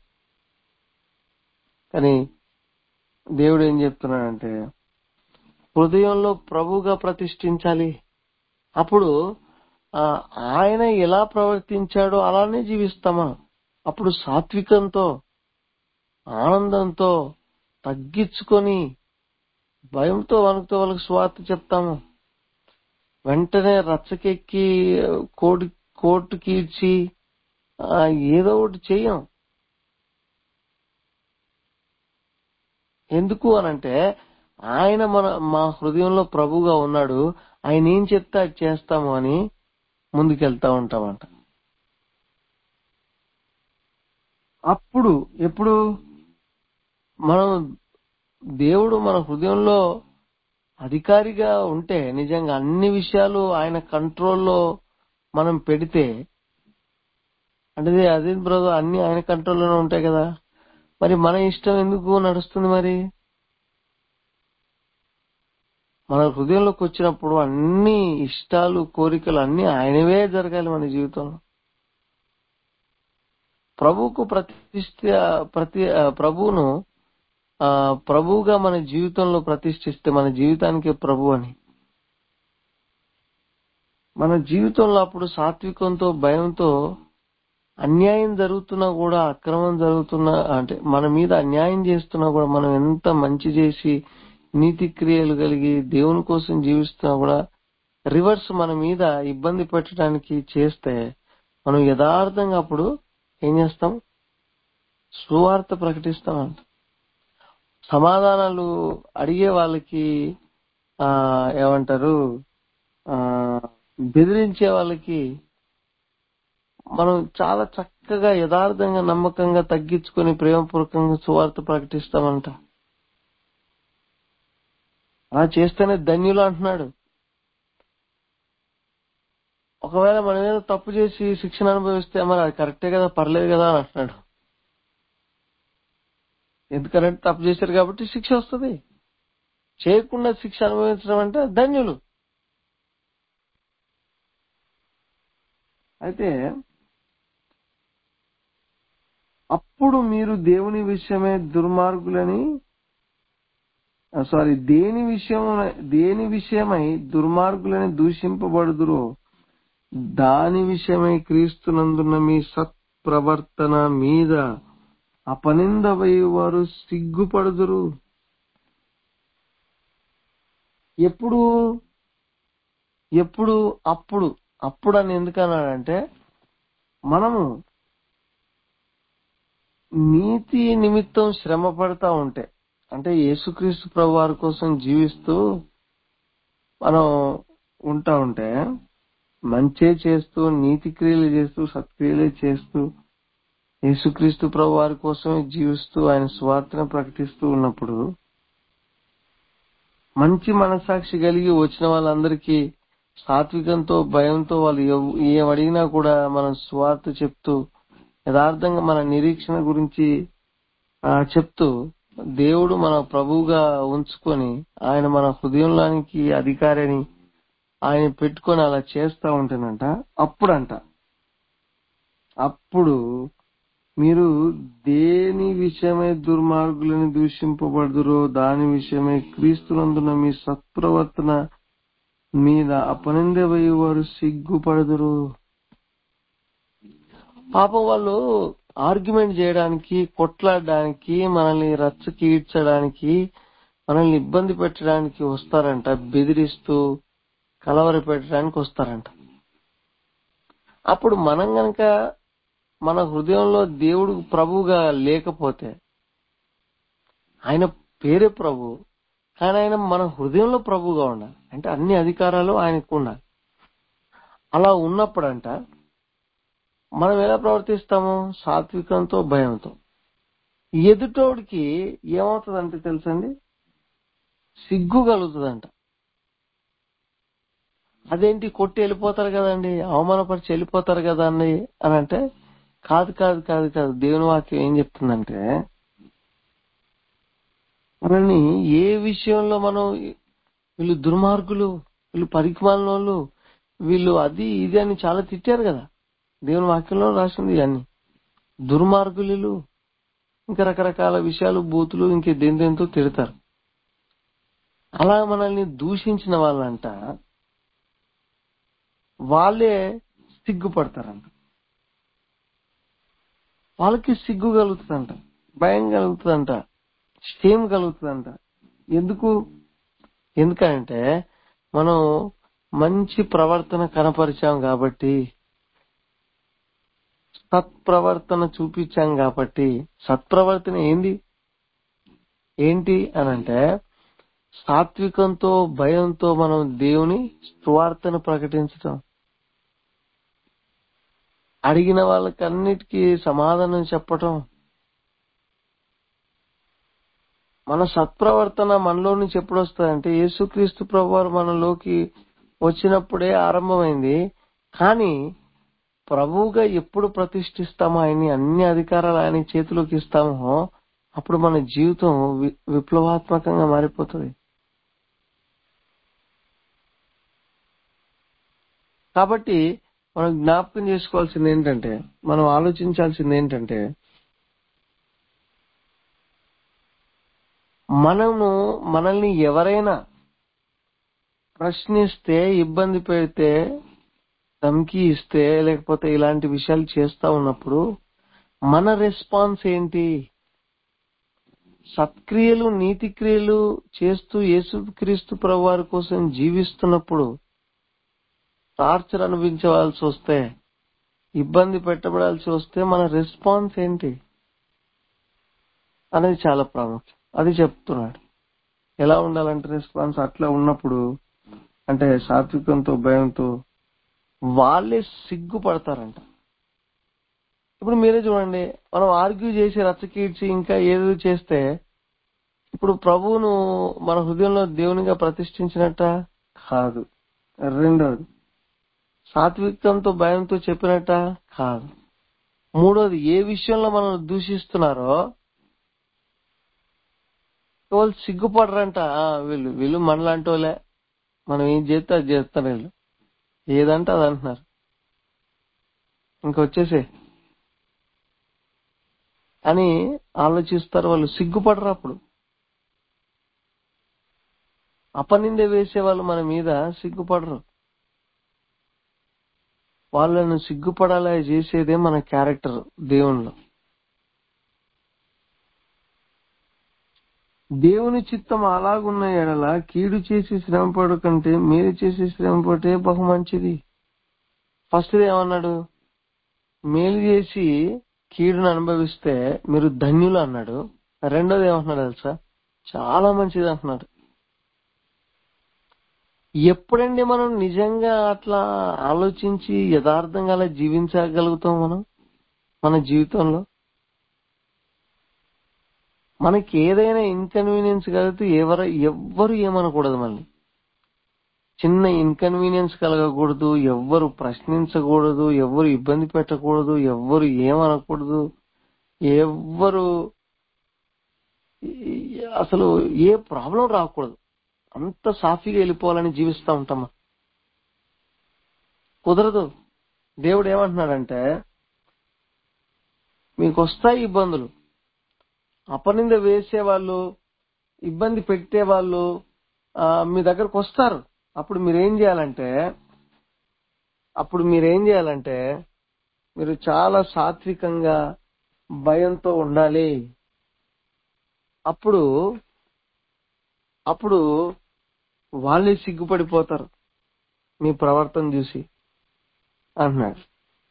కానీ దేవుడు ఏం చెప్తున్నాడంటే హృదయంలో ప్రభువుగా ప్రతిష్ఠించాలి అప్పుడు ఆ, ఆయన ఎలా ప్రవర్తించాడో అలానే జీవిస్తామా అప్పుడు సాత్వికంతో ఆనందంతో తగ్గించుకొని భయంతో వణుకుతో వాళ్ళకి స్వార్థ చెప్తాము వెంటనే రచ్చకెక్కి కోటి కోర్టు కీడ్చి ఆ, ఏదో ఒకటి చెయ్యం ఎందుకు అనంటే ఆయన మన మా హృదయంలో ప్రభుగా ఉన్నాడు ఆయన ఏం చెప్తే అది చేస్తాము అని ముందుకెళ్తా ఉంటామంట అప్పుడు ఎప్పుడు మనం దేవుడు మన హృదయంలో అధికారిగా ఉంటే నిజంగా అన్ని విషయాలు ఆయన కంట్రోల్లో మనం పెడితే అంటే అదే బ్రదర్ అన్ని ఆయన కంట్రోల్లోనే ఉంటాయి కదా మరి మన ఇష్టం ఎందుకు నడుస్తుంది మరి మన హృదయంలోకి వచ్చినప్పుడు అన్ని ఇష్టాలు కోరికలు అన్ని ఆయనవే జరగాలి మన జీవితంలో ప్రభువుకు ప్రతిష్ఠ ప్రతి ఆ, ప్రభువును ఆ, ప్రభువుగా మన జీవితంలో ప్రతిష్ఠిస్తే మన జీవితానికే ప్రభు అని మన జీవితంలో అప్పుడు సాత్వికంతో భయంతో అన్యాయం జరుగుతున్నా కూడా అక్రమం జరుగుతున్నా అంటే మన మీద అన్యాయం చేస్తున్నా కూడా మనం ఎంత మంచి చేసి నీతి క్రియలు కలిగి దేవుని కోసం జీవిస్తున్నా కూడా రివర్స్ మన మీద ఇబ్బంది పెట్టడానికి చేస్తే మనం యథార్థంగా అప్పుడు ఏం చేస్తాం సువార్త ప్రకటిస్తామంట సమాధానాలు అడిగే వాళ్ళకి ఆ ఏమంటారు ఆ బెదిరించే వాళ్ళకి మనం చాలా చక్కగా యథార్థంగా నమ్మకంగా తగ్గించుకొని ప్రేమపూర్వకంగా సువార్త ప్రకటిస్తామంట అలా చేస్తేనే ధన్యులు అంటున్నాడు ఒకవేళ మనం ఏదో తప్పు చేసి శిక్షణ అనుభవిస్తే మరి అది కరెక్టే కదా పర్లేదు కదా అని అంటున్నాడు ఎందుకంటే తప్పు చేశారు కాబట్టి శిక్ష వస్తుంది చేయకుండా శిక్ష అనుభవించడం అంటే ధన్యులు అయితే అప్పుడు మీరు దేవుని విషయమే దుర్మార్గులని సారీ దేని విషయం దేని విషయమై దుర్మార్గులని దూషింపబడుదురో దాని విషయమై క్రీస్తునందున్న మీ సత్ప్రవర్తన మీద అపనింద వారు సిగ్గుపడుదురు ఎప్పుడు ఎప్పుడు అప్పుడు అప్పుడు అని ఎందుకన్నాడంటే మనము నీతి నిమిత్తం శ్రమ పడతా ఉంటే అంటే యేసుక్రీస్తు ప్రభు వారి కోసం జీవిస్తూ మనం ఉంటా ఉంటే మంచే చేస్తూ నీతి క్రియలు చేస్తూ సత్క్రియలే చేస్తూ యేసుక్రీస్తు ప్రభు వారి కోసమే జీవిస్తూ ఆయన స్వార్థను ప్రకటిస్తూ ఉన్నప్పుడు మంచి మనసాక్షి కలిగి వచ్చిన వాళ్ళందరికీ సాత్వికంతో భయంతో వాళ్ళు ఎవ్- ఏం అడిగినా కూడా మనం స్వార్థ చెప్తూ యథార్థంగా మన నిరీక్షణ గురించి ఆ, చెప్తూ దేవుడు మన ప్రభువుగా ఉంచుకొని ఆయన మన హృదయంలోనికి అధికారి అని ఆయన పెట్టుకొని అలా చేస్తా ఉంటేనంట అప్పుడంట అప్పుడు మీరు దేని విషయమై దుర్మార్గులని దూషింపబడుదురో దాని విషయమై క్రీస్తునందున మీ సత్ప్రవర్తన మీద అపనింద వారు సిగ్గుపడుదురు పాపం వాళ్ళు ఆర్గ్యుమెంట్ చేయడానికి కొట్లాడడానికి మనల్ని రచ్చకి ఈడ్చడానికి మనల్ని ఇబ్బంది పెట్టడానికి వస్తారంట బెదిరిస్తూ కలవర పెట్టడానికి వస్తారంట అప్పుడు మనం గనక మన హృదయంలో దేవుడు ప్రభువుగా లేకపోతే ఆయన పేరే ప్రభు కానీ ఆయన మన హృదయంలో ప్రభువుగా ఉండాలి అంటే అన్ని అధికారాలు ఆయనకు ఉండాలి అలా ఉన్నప్పుడంట మనం ఎలా ప్రవర్తిస్తాము సాత్వికంతో భయంతో ఎదుటోడికి ఏమవుతుందంటే తెలుసండి సిగ్గు కలుగుతుందంట అదేంటి కొట్టి వెళ్ళిపోతారు కదండి అవమానపరిచి వెళ్ళిపోతారు కదా అండి అని అంటే కాదు కాదు కాదు కాదు దేవుని వాక్యం ఏం చెప్తుందంటే మనల్ని ఏ విషయంలో మనం వీళ్ళు దుర్మార్గులు వీళ్ళు పరికిమాలిన వాళ్ళు వీళ్ళు అది ఇది అని చాలా తిట్టారు కదా దేవుని వాక్యంలో రాసింది అన్ని దుర్మార్గులు ఇంకా రకరకాల విషయాలు బూతులు ఇంకే దేంతో తిడతారు అలా మనల్ని దూషించిన వాళ్ళంట వాళ్ళే సిగ్గుపడతారంట వాళ్ళకి సిగ్గు కలుగుతుందంట భయం కలుగుతుందంట షేమ్ కలుగుతుందంట ఎందుకు ఎందుకంటే మనం మంచి ప్రవర్తన కనపరిచాం కాబట్టి సత్ప్రవర్తన చూపించాం కాబట్టి సత్ప్రవర్తన ఏంది ఏంటి అనంటే సాత్వికంతో భయంతో మనం దేవుని సువార్తను ప్రకటించటం అడిగిన వాళ్ళకన్నిటికీ సమాధానం చెప్పటం మన సత్ప్రవర్తన మనలో నుంచి ఎప్పుడు వస్తుందంటే యేసుక్రీస్తు ప్రభు వారు మనలోకి వచ్చినప్పుడే ఆరంభమైంది కానీ ప్రభువుగా ఎప్పుడు ప్రతిష్ఠిస్తామో ఆయన్ని అన్ని అధికారాలు ఆయన చేతిలోకి ఇస్తామో అప్పుడు మన జీవితం వి- విప్లవాత్మకంగా మారిపోతుంది కాబట్టి మనం జ్ఞాపకం చేసుకోవాల్సింది ఏంటంటే మనం ఆలోచించాల్సింది ఏంటంటే మనము మనల్ని ఎవరైనా ప్రశ్నిస్తే ఇబ్బంది పెడితే ధమ్కి ఇస్తే లేకపోతే ఇలాంటి విషయాలు చేస్తా ఉన్నప్పుడు మన రెస్పాన్స్ ఏంటి సత్క్రియలు నీతి క్రియలు చేస్తూ యేసుక్రీస్తు ప్రభు వారి కోసం జీవిస్తున్నప్పుడు టార్చర్ అనుభవించవలసి వస్తే ఇబ్బంది పెట్టబడాల్సి వస్తే మన రెస్పాన్స్ ఏంటి అనేది చాలా ప్రాముఖ్యం అది చెప్తున్నాడు ఎలా ఉండాలంటే రెస్పాన్స్ అట్లా ఉన్నప్పుడు అంటే సాత్వికంతో భయంతో వాళ్ళే సిగ్గుపడతారంట ఇప్పుడు మీరే చూడండి మనం ఆర్గ్యూ చేసి రచ్చకీడ్చి ఇంకా ఏదో చేస్తే ఇప్పుడు ప్రభువును మన హృదయంలో దేవునిగా ప్రతిష్ఠించినట్ట కాదు రెండోది సాత్వికంతో భయంతో చెప్పినట్ట కాదు మూడోది ఏ విషయంలో మనం దూషిస్తున్నారో వాళ్ళు సిగ్గుపడరంట "ఆ, వీళ్ళు వీళ్ళు మనలాంటి వాళ్ళే మనం ఏం చేస్తే అది చేస్తారు వీళ్ళు ఏదంటే అది అంటున్నారు ఇంకొచ్చేసే అని ఆలోచిస్తారు వాళ్ళు సిగ్గుపడరు అప్పుడు అపనింద వేసే వాళ్ళు మన మీద సిగ్గుపడరు వాళ్ళను సిగ్గుపడాలా చేసేదే మన క్యారెక్టర్ దేవునిలో దేవుని చిత్తం అలాగున్న ఎడల కీడు చేసి శ్రమపడు కంటే మేలు చేసి శ్రమపడే బహు మంచిది ఫస్ట్ ఏమన్నాడు మేలు చేసి కీడును అనుభవిస్తే మీరు ధన్యులు అన్నాడు రెండోది ఏమంటున్నాడు తెలుసా చాలా మంచిది అంటున్నాడు ఎప్పుడండి మనం నిజంగా అట్లా ఆలోచించి యథార్థంగా అలా జీవించగలుగుతాం మనం మన జీవితంలో మనకి ఏదైనా ఇన్కన్వీనియన్స్ కలిగితే ఎవరు ఎవ్వరు ఏమనకూడదు మళ్ళీ చిన్న ఇన్కన్వీనియన్స్ కలగకూడదు ఎవ్వరు ప్రశ్నించకూడదు ఎవ్వరు ఇబ్బంది పెట్టకూడదు ఎవ్వరు ఏమనకూడదు ఎవ్వరు ఈ- అసలు ఏ ప్రాబ్లం రాకూడదు అంత సాఫీగా వెళ్ళిపోవాలని జీవిస్తూ ఉంటామా కుదరదు దేవుడు ఏమంటున్నాడంటే మీకు వస్తాయి ఇబ్బందులు అపనింద వేసేవాళ్ళు ఇబ్బంది పెట్టేవాళ్ళు ఆ, మీ దగ్గరకు వస్తారు అప్పుడు మీరేం చేయాలంటే అప్పుడు మీరేం చేయాలంటే మీరు చాలా సాత్వికంగా భయంతో ఉండాలి అప్పుడు అప్పుడు వాళ్ళే సిగ్గుపడిపోతారు మీ ప్రవర్తన చూసి అంటున్నాడు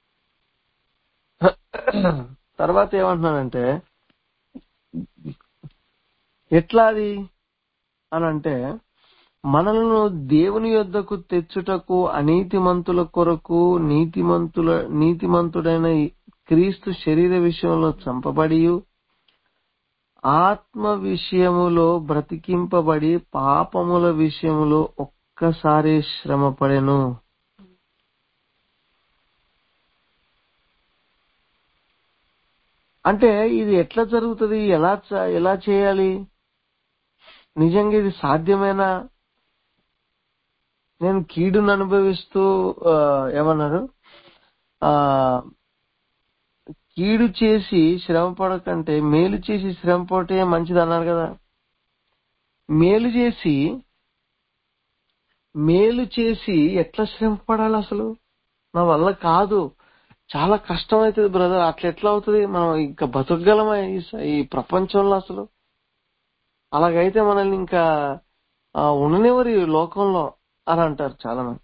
తర్వాత ఏమంటున్నాడంటే ఎట్లా అది అని అంటే మనలను దేవుని యొద్దకు తెచ్చుటకు అనీతిమంతుల కొరకు నీతిమంతుల నీతిమంతుడైన క్రీస్తు శరీర విషయంలో చంపబడి ఆత్మ విషయములో బ్రతికింపబడి పాపముల విషయములో ఒక్కసారి శ్రమపడెను అంటే ఇది ఎట్లా జరుగుతుంది ఎలా చ- ఎలా చేయాలి నిజంగా ఇది సాధ్యమేనా నేను కీడును అనుభవిస్తూ ఆ, ఏమన్నారు ఆ కీడు చేసి శ్రమ పడకంటే మేలు చేసి శ్రమ పడితే మంచిది అన్నారు కదా మేలు చేసి మేలు చేసి ఎట్లా శ్రమ పడాలి అసలు నా వల్ల కాదు చాలా కష్టం అవుతుంది బ్రదర్ అట్లా ఎట్లా అవుతుంది మనం ఇంకా బతకగలమా ఈ స- ఈ ప్రపంచంలో అసలు అలాగైతే మనల్ని ఇంకా ఆ, ఉండనివ్వరు ఈ లోకంలో అని అంటారు చాలా మంది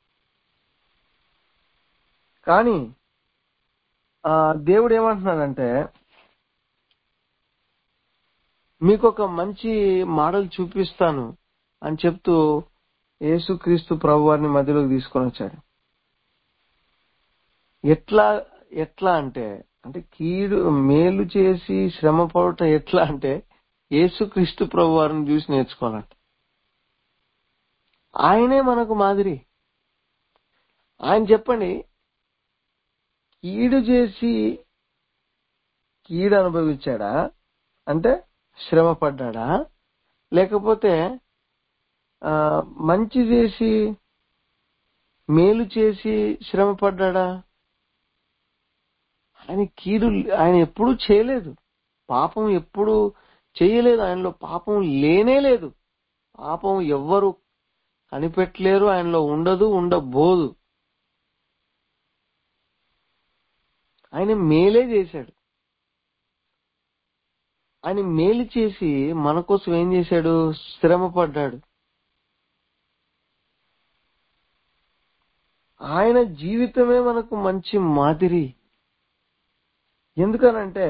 కానీ ఆ దేవుడు ఏమంటున్నాడంటే మీకు ఒక మంచి మోడల్ చూపిస్తాను అని చెప్తూ యేసుక్రీస్తు ప్రభు వారిని మధ్యలోకి తీసుకొని వచ్చాడు ఎట్లా ఎట్లా అంటే అంటే కీడు మేలు చేసి శ్రమ పడటం ఎట్లా అంటే యేసుక్రీస్తు ప్రభు వారిని చూసి నేర్చుకోవాలంట ఆయనే మనకు మాదిరి ఆయన చెప్పండి కీడు చేసి కీడు అనుభవించాడా అంటే శ్రమ పడ్డాడా లేకపోతే ఆ, మంచి చేసి మేలు చేసి శ్రమ పడ్డాడా ఆయన కీడు ఆయన ఎప్పుడూ చేయలేదు పాపం ఎప్పుడు చేయలేదు ఆయనలో పాపం లేనే లేదు పాపం ఎవ్వరు కనిపెట్టలేరు ఆయనలో ఉండదు ఉండబోదు ఆయన మేలే చేశాడు ఆయన మేలు చేసి మన కోసం ఏం చేశాడు శ్రమ పడ్డాడు ఆయన జీవితమే మనకు మంచి మాదిరి ఎందుకనంటే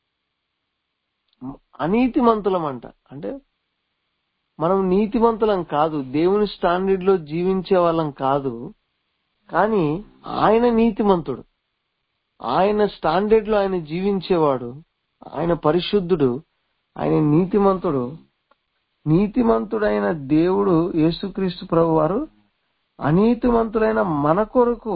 అనీతిమంతులం అంట అంటే మనం నీతిమంతులం కాదు దేవుని స్టాండర్డ్ లో జీవించే వాళ్ళం కాదు కానీ ఆయన నీతిమంతుడు ఆయన స్టాండర్డ్ లో ఆయన జీవించేవాడు ఆయన పరిశుద్ధుడు ఆయన నీతిమంతుడు నీతిమంతుడైన దేవుడు యేసుక్రీస్తు ప్రభు వారు అనీతిమంతులైన మన కొరకు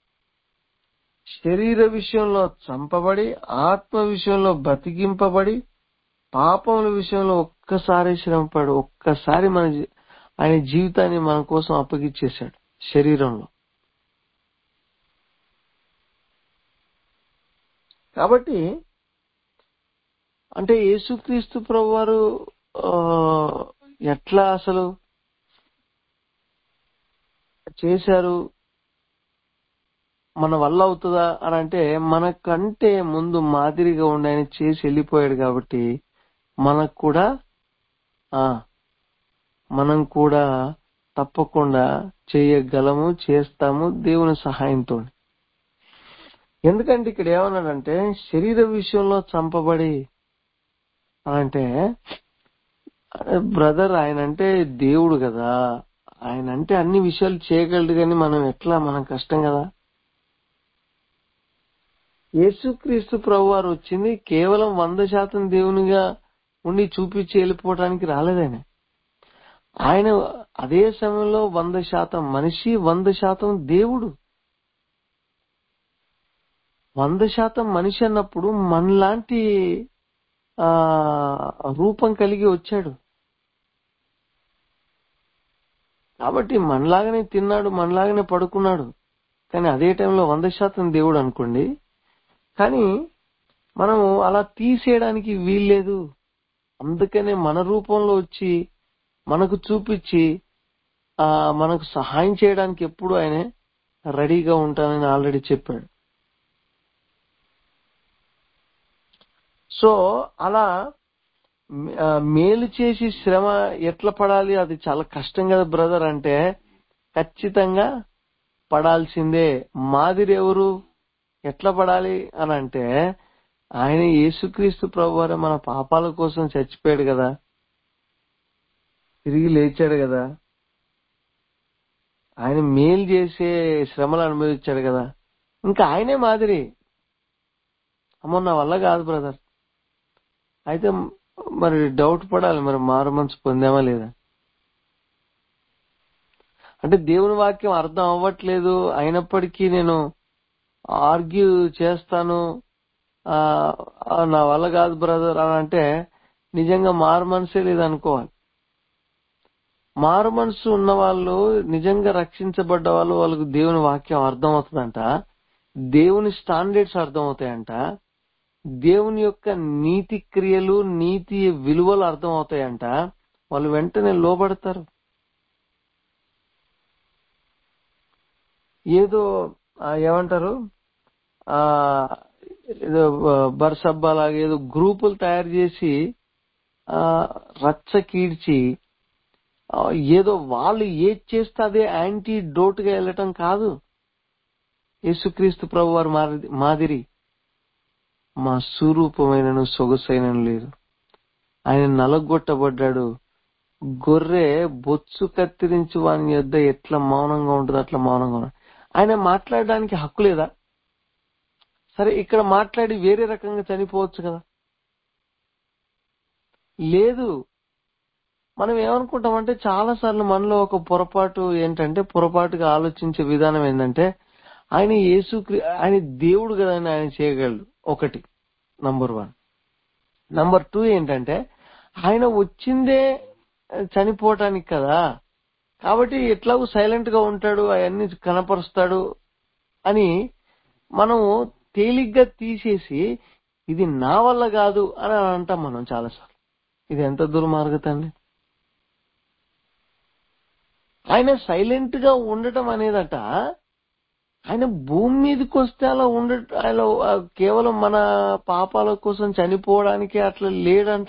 శరీర విషయంలో చంపబడి ఆత్మ విషయంలో బతికింపబడి పాపముల విషయంలో ఒక్కసారి శ్రమపడు ఒక్కసారి మన జీ- ఆయన జీవితాన్ని మన కోసం అప్పగిచ్చేశాడు శరీరంలో కాబట్టి అంటే యేసుక్రీస్తు ప్రభు వారు ఆ, ఎట్లా అసలు చేశారు మన వల్ల అవుతుందా అని అంటే మనకంటే ముందు మాదిరిగా ఉండి ఆయన చేసి వెళ్ళిపోయాడు కాబట్టి మనకు కూడా ఆ మనం కూడా తప్పకుండా చేయగలము చేస్తాము దేవుని సహాయంతో ఎందుకంటే ఇక్కడ ఏమన్నాడంటే శరీర విషయంలో చంపబడి అని అంటే బ్రదర్ ఆయన అంటే దేవుడు కదా ఆయన అంటే అన్ని విషయాలు చేయగలడు కానీ మనం ఎట్లా మనం కష్టం కదా యేసుక్రీస్తు ప్రభు వారు వచ్చింది కేవలం వంద శాతం దేవునిగా ఉండి చూపించి వెళ్ళిపోవడానికి రాలేదాయన ఆయన అదే సమయంలో వంద శాతం మనిషి వంద శాతం దేవుడు వంద శాతం మనిషి అన్నప్పుడు మనలాంటి ఆ రూపం కలిగి వచ్చాడు కాబట్టి మనలాగానే తిన్నాడు మనలాగానే పడుకున్నాడు కానీ అదే టైంలో వంద శాతం దేవుడు అనుకోండి కానీ మనము అలా తీసేయడానికి వీల్లేదు అందుకనే మన రూపంలో వచ్చి మనకు చూపించి ఆ మనకు సహాయం చేయడానికి ఎప్పుడు ఆయన రెడీగా ఉంటానని ఆల్రెడీ చెప్పాడు సో అలా ఆ, మేలు చేసి శ్రమ ఎట్లా పడాలి అది చాలా కష్టం కదా బ్రదర్ అంటే ఖచ్చితంగా పడాల్సిందే మాదిరి ఎవరు ఎట్లా పడాలి అని అంటే ఆయన యేసుక్రీస్తు ప్రభు వారు మన పాపాల కోసం చచ్చిపోయాడు కదా తిరిగి లేచాడు కదా ఆయన మేలు చేసే శ్రమలు అనుభవించాడు కదా ఇంకా ఆయనే మాదిరి అమ్మో నా వల్ల కాదు బ్రదర్ అయితే మరి డౌట్ పడాలి మరి మారు మనసు పొందామా లేదా అంటే దేవుని వాక్యం అర్థం అవ్వట్లేదు అయినప్పటికీ నేను ఆర్గ్యూ చేస్తాను ఆ, ఆ, నా వల్ల కాదు బ్రదర్ అని అంటే నిజంగా మారు మనసే లేదనుకోవాలి మారు మనసు ఉన్న వాళ్ళు నిజంగా రక్షించబడ్డ వాళ్ళు వాళ్ళకు దేవుని వాక్యం అర్థం అవుతుందంట దేవుని స్టాండర్డ్స్ అర్థం అవుతాయంట దేవుని యొక్క నీతి క్రియలు నీతి విలువలు అర్థం అవుతాయంట వాళ్ళు వెంటనే లోబడతారు ఏదో ఆ, ఏమంటారు ఆ ఏదో బర్సబ్బా లాగా ఏదో గ్రూపులు తయారు చేసి ఆ రచ్చ కీడ్చి ఆ, ఏదో వాళ్ళు ఏది చేస్తే అదే యాంటీ డోట్ గా వెళ్ళటం కాదు యేసుక్రీస్తు ప్రభు వారి మాదిరి- మాదిరి మా స్వరూపమైనను సొగసైనను లేదు ఆయన నలగొట్టబడ్డాడు గొర్రె బొత్సు కత్తిరించి వాని యొద్ద ఎట్లా మౌనంగా ఉంటుంది అట్లా మౌనంగా ఉన్నాడు ఆయన మాట్లాడడానికి హక్కు లేదా సరే ఇక్కడ మాట్లాడి వేరే రకంగా చనిపోవచ్చు కదా లేదు మనం ఏమనుకుంటామంటే చాలా సార్లు మనలో ఒక పొరపాటు ఏంటంటే పొరపాటుగా ఆలోచించే విధానం ఏంటంటే ఆయన యేసు ఆయన దేవుడు కదా అని ఆయన చేయగలడు ఒకటి నంబర్ వన్ నంబర్ టూ ఏంటంటే ఆయన వచ్చిందే చనిపోవటానికి కదా కాబట్టి ఎట్లాగూ సైలెంట్ గా ఉంటాడు అవన్నీ కనపరుస్తాడు అని మనము తేలిగ్గా తీసేసి ఇది నా వల్ల కాదు అని అంటాం మనం చాలాసార్లు ఇది ఎంత దుర్మార్గత అండి ఆయన సైలెంట్ గా ఉండటం అనేదట ఆయన భూమి మీదకి వస్తే అలా ఉండ ఆయన ఆ, కేవలం మన పాపాల కోసం చనిపోవడానికి అట్లా లేడంట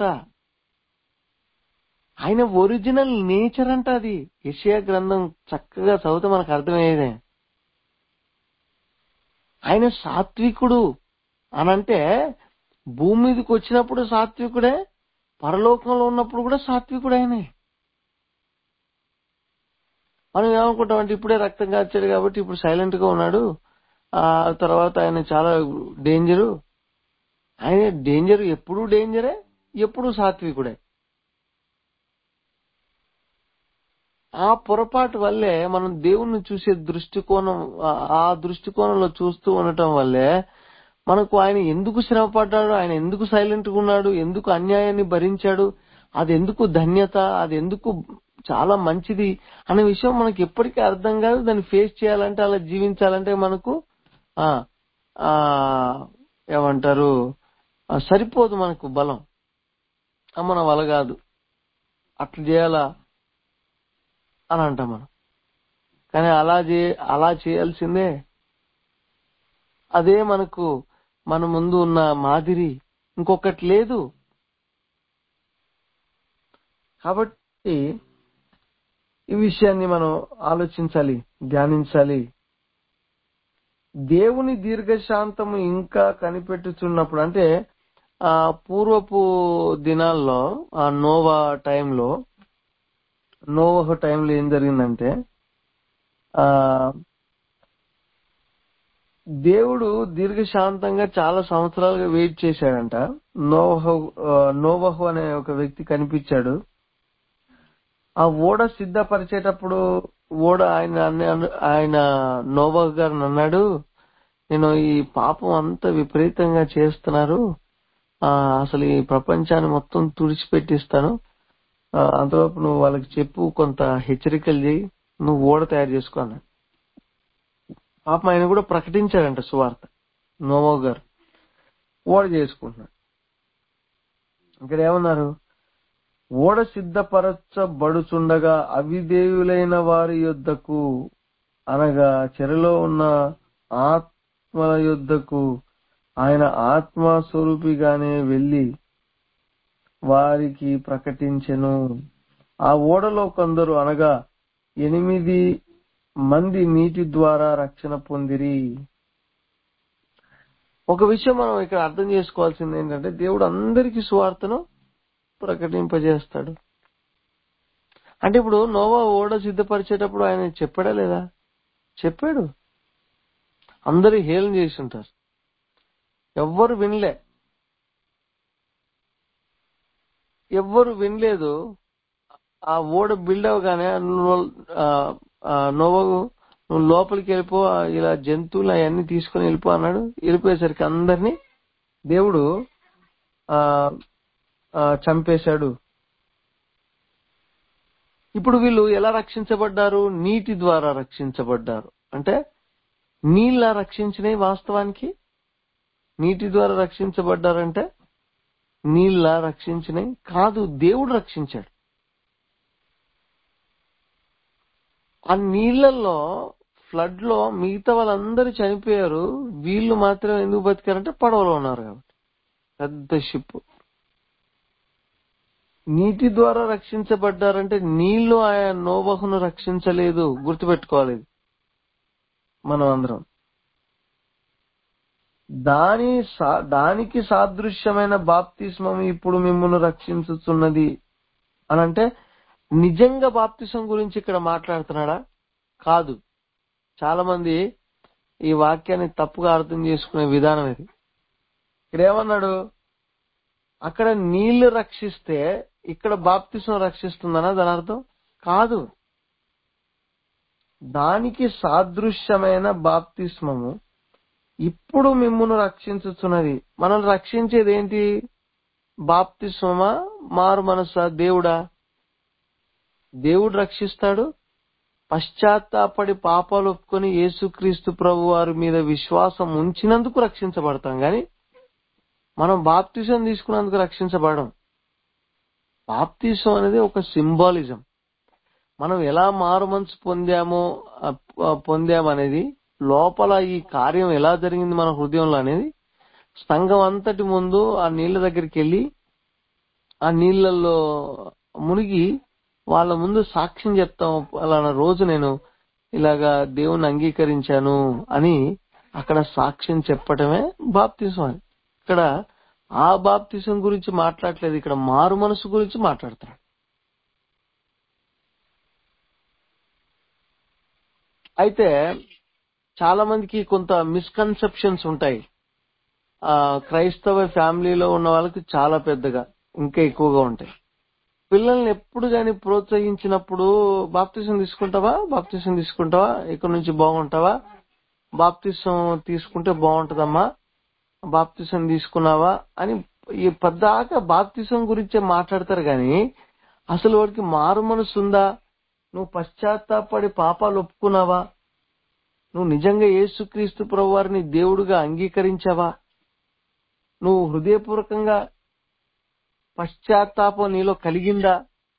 ఆయన ఒరిజినల్ నేచర్ అంట అది యెషయా గ్రంథం చక్కగా చదివితే మనకు అర్థమయ్యేదే ఆయన సాత్వికుడు అనంటే భూమి మీదకి వచ్చినప్పుడు సాత్వికుడే పరలోకంలో ఉన్నప్పుడు కూడా సాత్వికుడు ఆయనే మనం ఏమనుకుంటాం అంటే ఇప్పుడే రక్తం కాచాడు కాబట్టి ఇప్పుడు సైలెంట్ గా ఉన్నాడు ఆ తర్వాత ఆయన చాలా డేంజరు ఆయన డేంజర్ ఎప్పుడు డేంజరే ఎప్పుడు సాత్వికుడే ఆ పొరపాటు వల్లే మనం దేవుణ్ణి చూసే దృష్టికోణం ఆ- ఆ దృష్టికోణంలో చూస్తూ ఉండటం వల్లే మనకు ఆయన ఎందుకు శ్రమ పడ్డాడు ఆయన ఎందుకు సైలెంట్ గా ఉన్నాడు ఎందుకు అన్యాయాన్ని భరించాడు అది ఎందుకు ధన్యత అది ఎందుకు చాలా మంచిది అనే విషయం మనకి ఎప్పటికీ అర్థం కాదు దాన్ని ఫేస్ చేయాలంటే అలా జీవించాలంటే మనకు ఆ ఆ ఏమంటారు ఆ, సరిపోదు మనకు బలం ఆ, మన వల్ల కాదు అట్లా చేయాలా అని అంటాం మనం కానీ అలా చే అలా చేయాల్సిందే అదే మనకు మన ముందు ఉన్న మాదిరి ఇంకొకటి లేదు కాబట్టి ఈ విషయాన్ని మనం ఆలోచించాలి ధ్యానించాలి దేవుని దీర్ఘశాంతము ఇంకా కనిపెట్టుచున్నప్పుడు అంటే ఆ పూర్వపు దినాల్లో ఆ నోవా టైంలో నోవహ టైంలో ఏం జరిగిందంటే ఆ దేవుడు దీర్ఘశాంతంగా చాలా సంవత్సరాలుగా వెయిట్ చేశాడంట నోవహు ఆ, నోవహు అనే ఒక వ్యక్తి కనిపించాడు ఆ ఓడ సిద్ధపరిచేటప్పుడు ఓడ ఆయన అన్న- ఆయన నోవహు గారు అన్నాడు నేను ఈ పాపం అంత విపరీతంగా చేస్తున్నారు ఆ అసలు ఈ ప్రపంచాన్ని మొత్తం తుడిచిపెట్టిస్తాను ఆ, అంతలోపు నువ్వు వాళ్ళకి చెప్పు కొంత హెచ్చరికలు చేయి నువ్వు ఓడ తయారు చేసుకో అన్నాడు పాపం ఆయన కూడా ప్రకటించాడంట సువార్త నోవో గారు ఓడ చేసుకుంటున్నాడు ఇక్కడ ఏమన్నారు ఓడ సిద్ధపరచబడుచుండగా అవిధేయులైన వారి యొద్దకు అనగా చెరలో ఉన్న ఆత్మల యొద్దకు ఆయన ఆత్మ స్వరూపిగానే వెళ్లి వారికి ప్రకటించెను ఆ ఓడలో కొందరు అనగా ఎనిమిది మంది నీటి ద్వారా రక్షణ పొందిరి ఒక విషయం మనం ఇక్కడ అర్థం చేసుకోవాల్సింది ఏంటంటే దేవుడు అందరికీ సువార్తను ప్రకటింపజేస్తాడు అంటే ఇప్పుడు నోవా ఓడ సిద్ధపరిచేటప్పుడు ఆయన చెప్పాడా లేదా చెప్పాడు అందరూ హేళన చేసి ఉంటారు ఎవ్వరు వినలే ఎవ్వరు వినలేదు ఆ ఓడ బిల్డ్ అవగానే నువ్వు, ఆ, ఆ, నోవగు నువ్వు లోపలికి వెళ్ళిపో ఇలా జంతువులు అవన్నీ తీసుకుని వెళ్ళిపో అన్నాడు వెళ్ళిపోయేసరికి అందరినీ దేవుడు ఆ ఆ, చంపేశాడు ఇప్పుడు వీళ్ళు ఎలా రక్షించబడ్డారు నీటి ద్వారా రక్షించబడ్డారు అంటే నీళ్ళ రక్షించినవి వాస్తవానికి నీటి ద్వారా రక్షించబడ్డారంటే నీళ్ళ రక్షించినవి కాదు దేవుడు రక్షించాడు ఆ నీళ్లలో ఫ్లడ్ లో మిగతా వాళ్ళందరూ చనిపోయారు వీళ్ళు మాత్రం ఎందుకు బతికారంటే పడవలో ఉన్నారు కాబట్టి పెద్ద షిప్ నీటి ద్వారా రక్షించబడ్డారంటే నీళ్లు ఆయా నోవహును రక్షించలేదు గుర్తుపెట్టుకోవాలి ఇది. మనం అందరం దాని సా- దానికి సాదృశ్యమైన బాప్తిస్మం ఇప్పుడు మిమ్మల్ని రక్షించుతున్నది అని అంటే నిజంగా బాప్తిసం గురించి ఇక్కడ మాట్లాడుతున్నాడా కాదు చాలా మంది ఈ వాక్యాన్ని తప్పుగా అర్థం చేసుకునే విధానం ఇది ఇక్కడ ఏమన్నాడు అక్కడ నీళ్లు రక్షిస్తే ఇక్కడ బాప్తిసం రక్షిస్తుందనా దాని అర్థం కాదు దానికి సాదృశ్యమైన బాప్తిస్మము ఇప్పుడు మిమ్మును రక్షించుతున్నది మనల్ని రక్షించేది ఏంటి బాప్తిస్మమా మారు మనసా దేవుడా దేవుడు రక్షిస్తాడు పశ్చాత్తాపడి పాపాలు ఒప్పుకొని యేసుక్రీస్తు ప్రభు వారి మీద విశ్వాసం ఉంచినందుకు రక్షించబడతాం గాని మనం బాప్తిజం తీసుకున్నందుకు రక్షించబడం బాప్తిజం అనేది ఒక సింబాలిజం మనం ఎలా మారు మనసు పొందామో ఆ, ఆ, పొందామనేది లోపల ఈ కార్యం ఎలా జరిగింది మన హృదయంలో అనేది సంఘం అంతటి ముందు ఆ నీళ్ల దగ్గరికి వెళ్ళి ఆ నీళ్లలో మునిగి వాళ్ళ ముందు సాక్ష్యం చెప్తాం అలానా రోజు నేను ఇలాగా దేవుణ్ణి అంగీకరించాను అని అక్కడ సాక్ష్యం చెప్పటమే బాప్తిసం అని ఇక్కడ ఆ బాప్తిసం గురించి మాట్లాడలేదు ఇక్కడ మారు మనసు గురించి మాట్లాడతాడు అయితే చాలా మందికి కొంత మిస్కన్సెప్షన్స్ ఉంటాయి ఆ క్రైస్తవ ఫ్యామిలీలో ఉన్న వాళ్ళకి చాలా పెద్దగా ఇంకా ఎక్కువగా ఉంటాయి పిల్లల్ని ఎప్పుడు గాని ప్రోత్సహించినప్పుడు బాప్తిసం తీసుకుంటావా బాప్తిసం తీసుకుంటావా ఇక్కడ నుంచి బాగుంటావా బాప్తిసం తీసుకుంటే బాగుంటదమ్మా బాప్తిసం తీసుకున్నావా అని ఈ పద్దాక బాప్తిసం గురించే మాట్లాడతారు గాని అసలు వాడికి మారు మనసు ఉందా నువ్వు పశ్చాత్తాపడి పాపాలు ఒప్పుకున్నావా నువ్వు నిజంగా యేసుక్రీస్తు ప్రభు వారిని దేవుడుగా అంగీకరించావా నువ్వు హృదయపూర్వకంగా పశ్చాత్తాపం నీలో కలిగిందా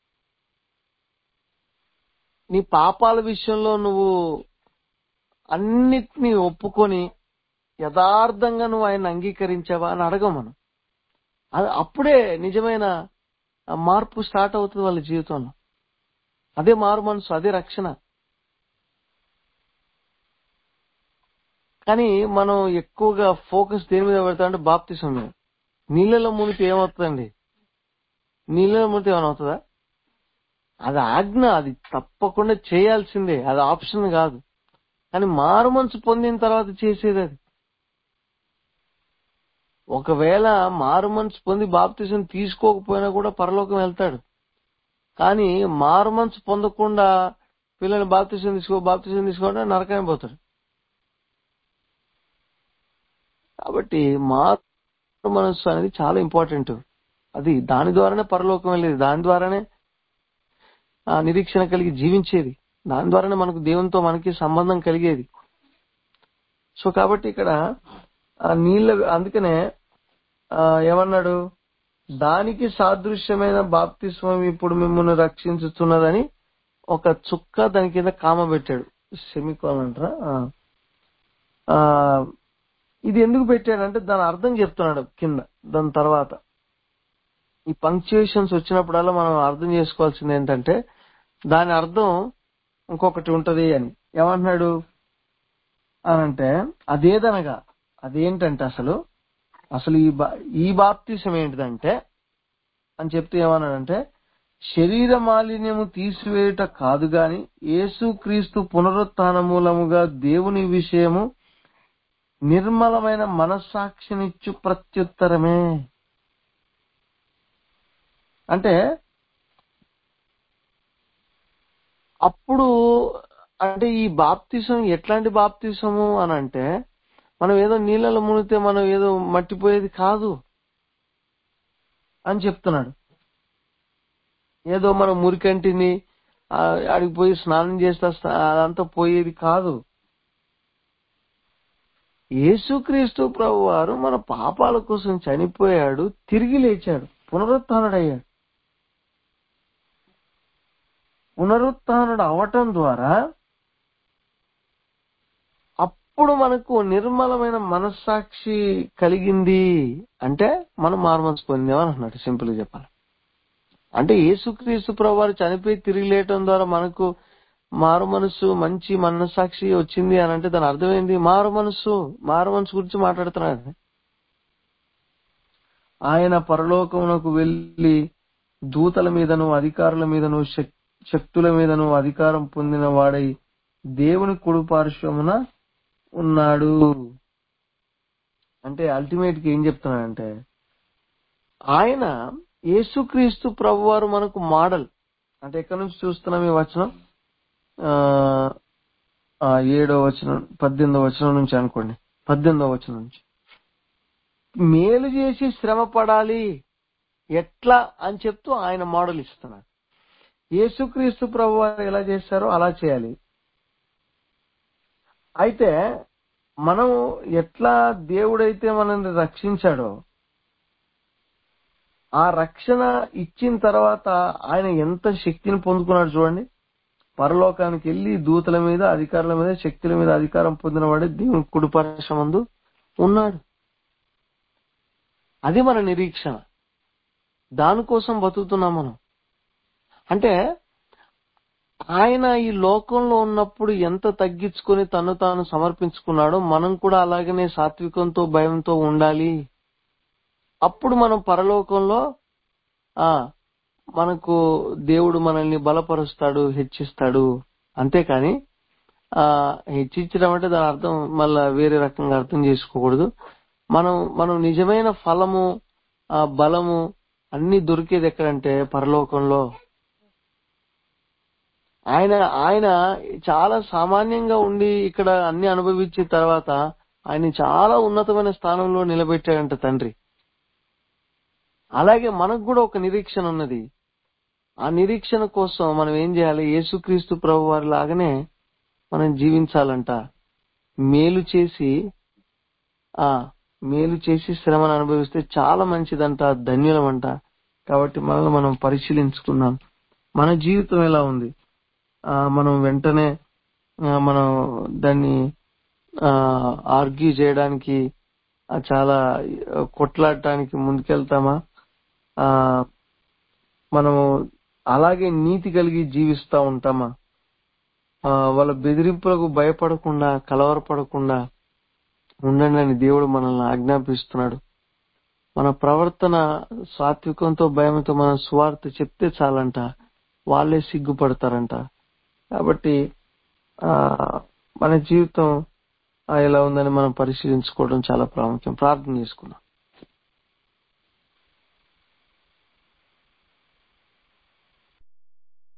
నీ పాపాల విషయంలో నువ్వు అన్నిటినీ ఒప్పుకొని యథార్థంగా నువ్వు ఆయన అంగీకరించావా అని అడగం మనం అది అప్పుడే నిజమైన ఆ మార్పు స్టార్ట్ అవుతుంది వాళ్ళ జీవితంలో అదే మారు మనసు అదే రక్షణ కానీ మనం ఎక్కువగా ఫోకస్ దేని మీద పెడతాం అంటే బాప్తిసం మీద నీళ్ళలో మునిగితే ఏమవుతుందండి నీళ్ళలో మునిగితే ఏమైనా అవుతుందా అది ఆజ్ఞ అది తప్పకుండా చేయాల్సిందే అది ఆప్షన్ కాదు కానీ మారు మనసు పొందిన తర్వాత చేసేది అది ఒకవేళ మారు మనసు పొంది బాప్తిజం తీసుకోకపోయినా కూడా పరలోకం వెళ్తాడు కానీ మారు మనసు పొందకుండా పిల్లల్ని బాప్తిజం తీసుకో బాప్తిజం తీసుకోకుండా నరకానికి పోతాడు కాబట్టి మారు మనస్సు అనేది చాలా ఇంపార్టెంట్ అది దాని ద్వారానే పరలోకం వెళ్ళేది దాని ద్వారానే ఆ నిరీక్షణ కలిగి జీవించేది దాని ద్వారానే మనకు దేవునితో మనకి సంబంధం కలిగేది సో కాబట్టి ఇక్కడ ఆ నీళ్ళ అందుకనే ఆ ఏమన్నాడు దానికి సాదృశ్యమైన బాప్తిస్వం ఇప్పుడు మిమ్మల్ని రక్షించుతున్నదని ఒక చుక్క దాని కింద కామ పెట్టాడు సెమికోన్ అంటారా ఆ. ఆ, ఇది ఎందుకు పెట్టాడంటే దాని అర్థం చెప్తున్నాడు కింద దాని తర్వాత ఈ పంక్చుయేషన్స్ వచ్చినప్పుడల్లా మనం అర్థం చేసుకోవాల్సింది ఏంటంటే దాని అర్థం ఇంకొకటి ఉంటది అని ఏమంటున్నాడు అనంటే అదేదనగా అదేంటంటే అసలు అసలు ఈ బా ఈ బాప్తిసం ఏంటిదంటే అని చెప్తూ ఏమన్నాడంటే శరీర మాలిన్యము తీసివేయుట కాదు గాని యేసుక్రీస్తు పునరుత్థాన మూలముగా దేవుని విషయము నిర్మలమైన మనస్సాక్షినిచ్చు ప్రత్యుత్తరమే అంటే అప్పుడు అంటే ఈ బాప్తిసం ఎట్లాంటి బాప్తిసము అని అంటే మనం ఏదో నీళ్ళలో మునిగితే మనం ఏదో మట్టిపోయేది కాదు అని చెప్తున్నాడు ఏదో మనం మురికంటిని ఆ, ఆడికి పోయి స్నానం చేస్తే స్నా- అదంతా పోయేది కాదు యేసుక్రీస్తు ప్రభు వారు మన పాపాల కోసం చనిపోయాడు తిరిగి లేచాడు పునరుత్డయ్యాడు పునరుత్నుడు అవటం ద్వారా అప్పుడు మనకు నిర్మలమైన మనస్సాక్షి కలిగింది అంటే మనం మార్మల్స్ పొందామని అన్నాడు సింపుల్ గా చెప్పాలి అంటే యేసుక్రీస్తు ప్రభు వారు చనిపోయి తిరిగి లేయటం ద్వారా మనకు మారు మనసు మంచి మనస్సాక్షి వచ్చింది అని అంటే దాని అర్థం ఏంటి మారు మనసు మారు మనసు గురించి మాట్లాడుతున్నాడు ఆయన పరలోకమునకు వెళ్లి దూతల మీదను అధికారుల మీదను శక్- శక్తుల మీదను అధికారం పొందిన వాడై దేవుని కుడి పార్శ్వమున ఉన్నాడు అంటే అల్టిమేట్ గా ఏం చెప్తున్నాడంటే ఆయన యేసుక్రీస్తు ప్రభువారు మనకు మోడల్ అంటే ఎక్కడి నుంచి చూస్తున్నాం ఈ వచనం ఆ, ఆ, ఏడో వచనం పద్దెనిమిదో వచనం నుంచి అనుకోండి పద్దెనిమిదో వచనం నుంచి మేలు చేసి శ్రమ పడాలి ఎట్లా అని చెప్తూ ఆయన మోడల్ ఇస్తున్నాడు యేసుక్రీస్తు ప్రభు వారు ఎలా చేశారో అలా చేయాలి అయితే మనం ఎట్లా దేవుడైతే మనల్ని రక్షించాడో ఆ రక్షణ ఇచ్చిన తర్వాత ఆయన ఎంత శక్తిని పొందుకున్నాడు చూడండి పరలోకానికి వెళ్లి దూతల మీద అధికారుల మీద శక్తుల మీద అధికారం పొందినవాడే దేవుని కుడిపరశమందు ఉన్నాడు అది మన నిరీక్షణ దానికోసం బతుకుతున్నాం మనం అంటే ఆయన ఈ లోకంలో ఉన్నప్పుడు ఎంత తగ్గించుకొని తను తాను సమర్పించుకున్నాడో మనం కూడా అలాగనే సాత్వికంతో భయంతో ఉండాలి అప్పుడు మనం పరలోకంలో ఆ మనకు దేవుడు మనల్ని బలపరుస్తాడు హెచ్చిస్తాడు అంతేకాని ఆ హెచ్చించడం అంటే దాని అర్థం మళ్ళా వేరే రకంగా అర్థం చేసుకోకూడదు మనం మనం నిజమైన ఫలము ఆ బలము అన్ని దొరికేది ఎక్కడంటే పరలోకంలో ఆయన ఆయన చాలా సామాన్యంగా ఉండి ఇక్కడ అన్ని అనుభవించిన తర్వాత ఆయన చాలా ఉన్నతమైన స్థానంలో నిలబెట్టాడంట తండ్రి అలాగే మనకు కూడా ఒక నిరీక్షణ ఉన్నది ఆ నిరీక్షణ కోసం మనం ఏం చేయాలి యేసుక్రీస్తు ప్రభు వారి లాగానే మనం జీవించాలంట మేలు చేసి ఆ మేలు చేసి శ్రమను అనుభవిస్తే చాలా మంచిదంట ధన్యులమంట కాబట్టి మనల్ని మనం పరిశీలించుకున్నాం మన జీవితం ఎలా ఉంది ఆ మనం వెంటనే ఆ, మనం దాన్ని ఆర్గ్యూ చేయడానికి ఆ, చాలా ఆ, కొట్లాడటానికి ముందుకెళ్తామా ఆ మనము అలాగే నీతి కలిగి జీవిస్తా ఉంటామా ఆ, వాళ్ళ బెదిరింపులకు భయపడకుండా కలవరపడకుండా ఉండండి అని దేవుడు మనల్ని ఆజ్ఞాపిస్తున్నాడు మన ప్రవర్తన సాత్వికంతో భయంతో మనం సువార్త చెప్తే చాలంట వాళ్ళే సిగ్గుపడతారంట కాబట్టి ఆ మన జీవితం ఆ, ఎలా ఉందని మనం పరిశీలించుకోవడం చాలా ప్రాముఖ్యం ప్రార్థన చేసుకుందాం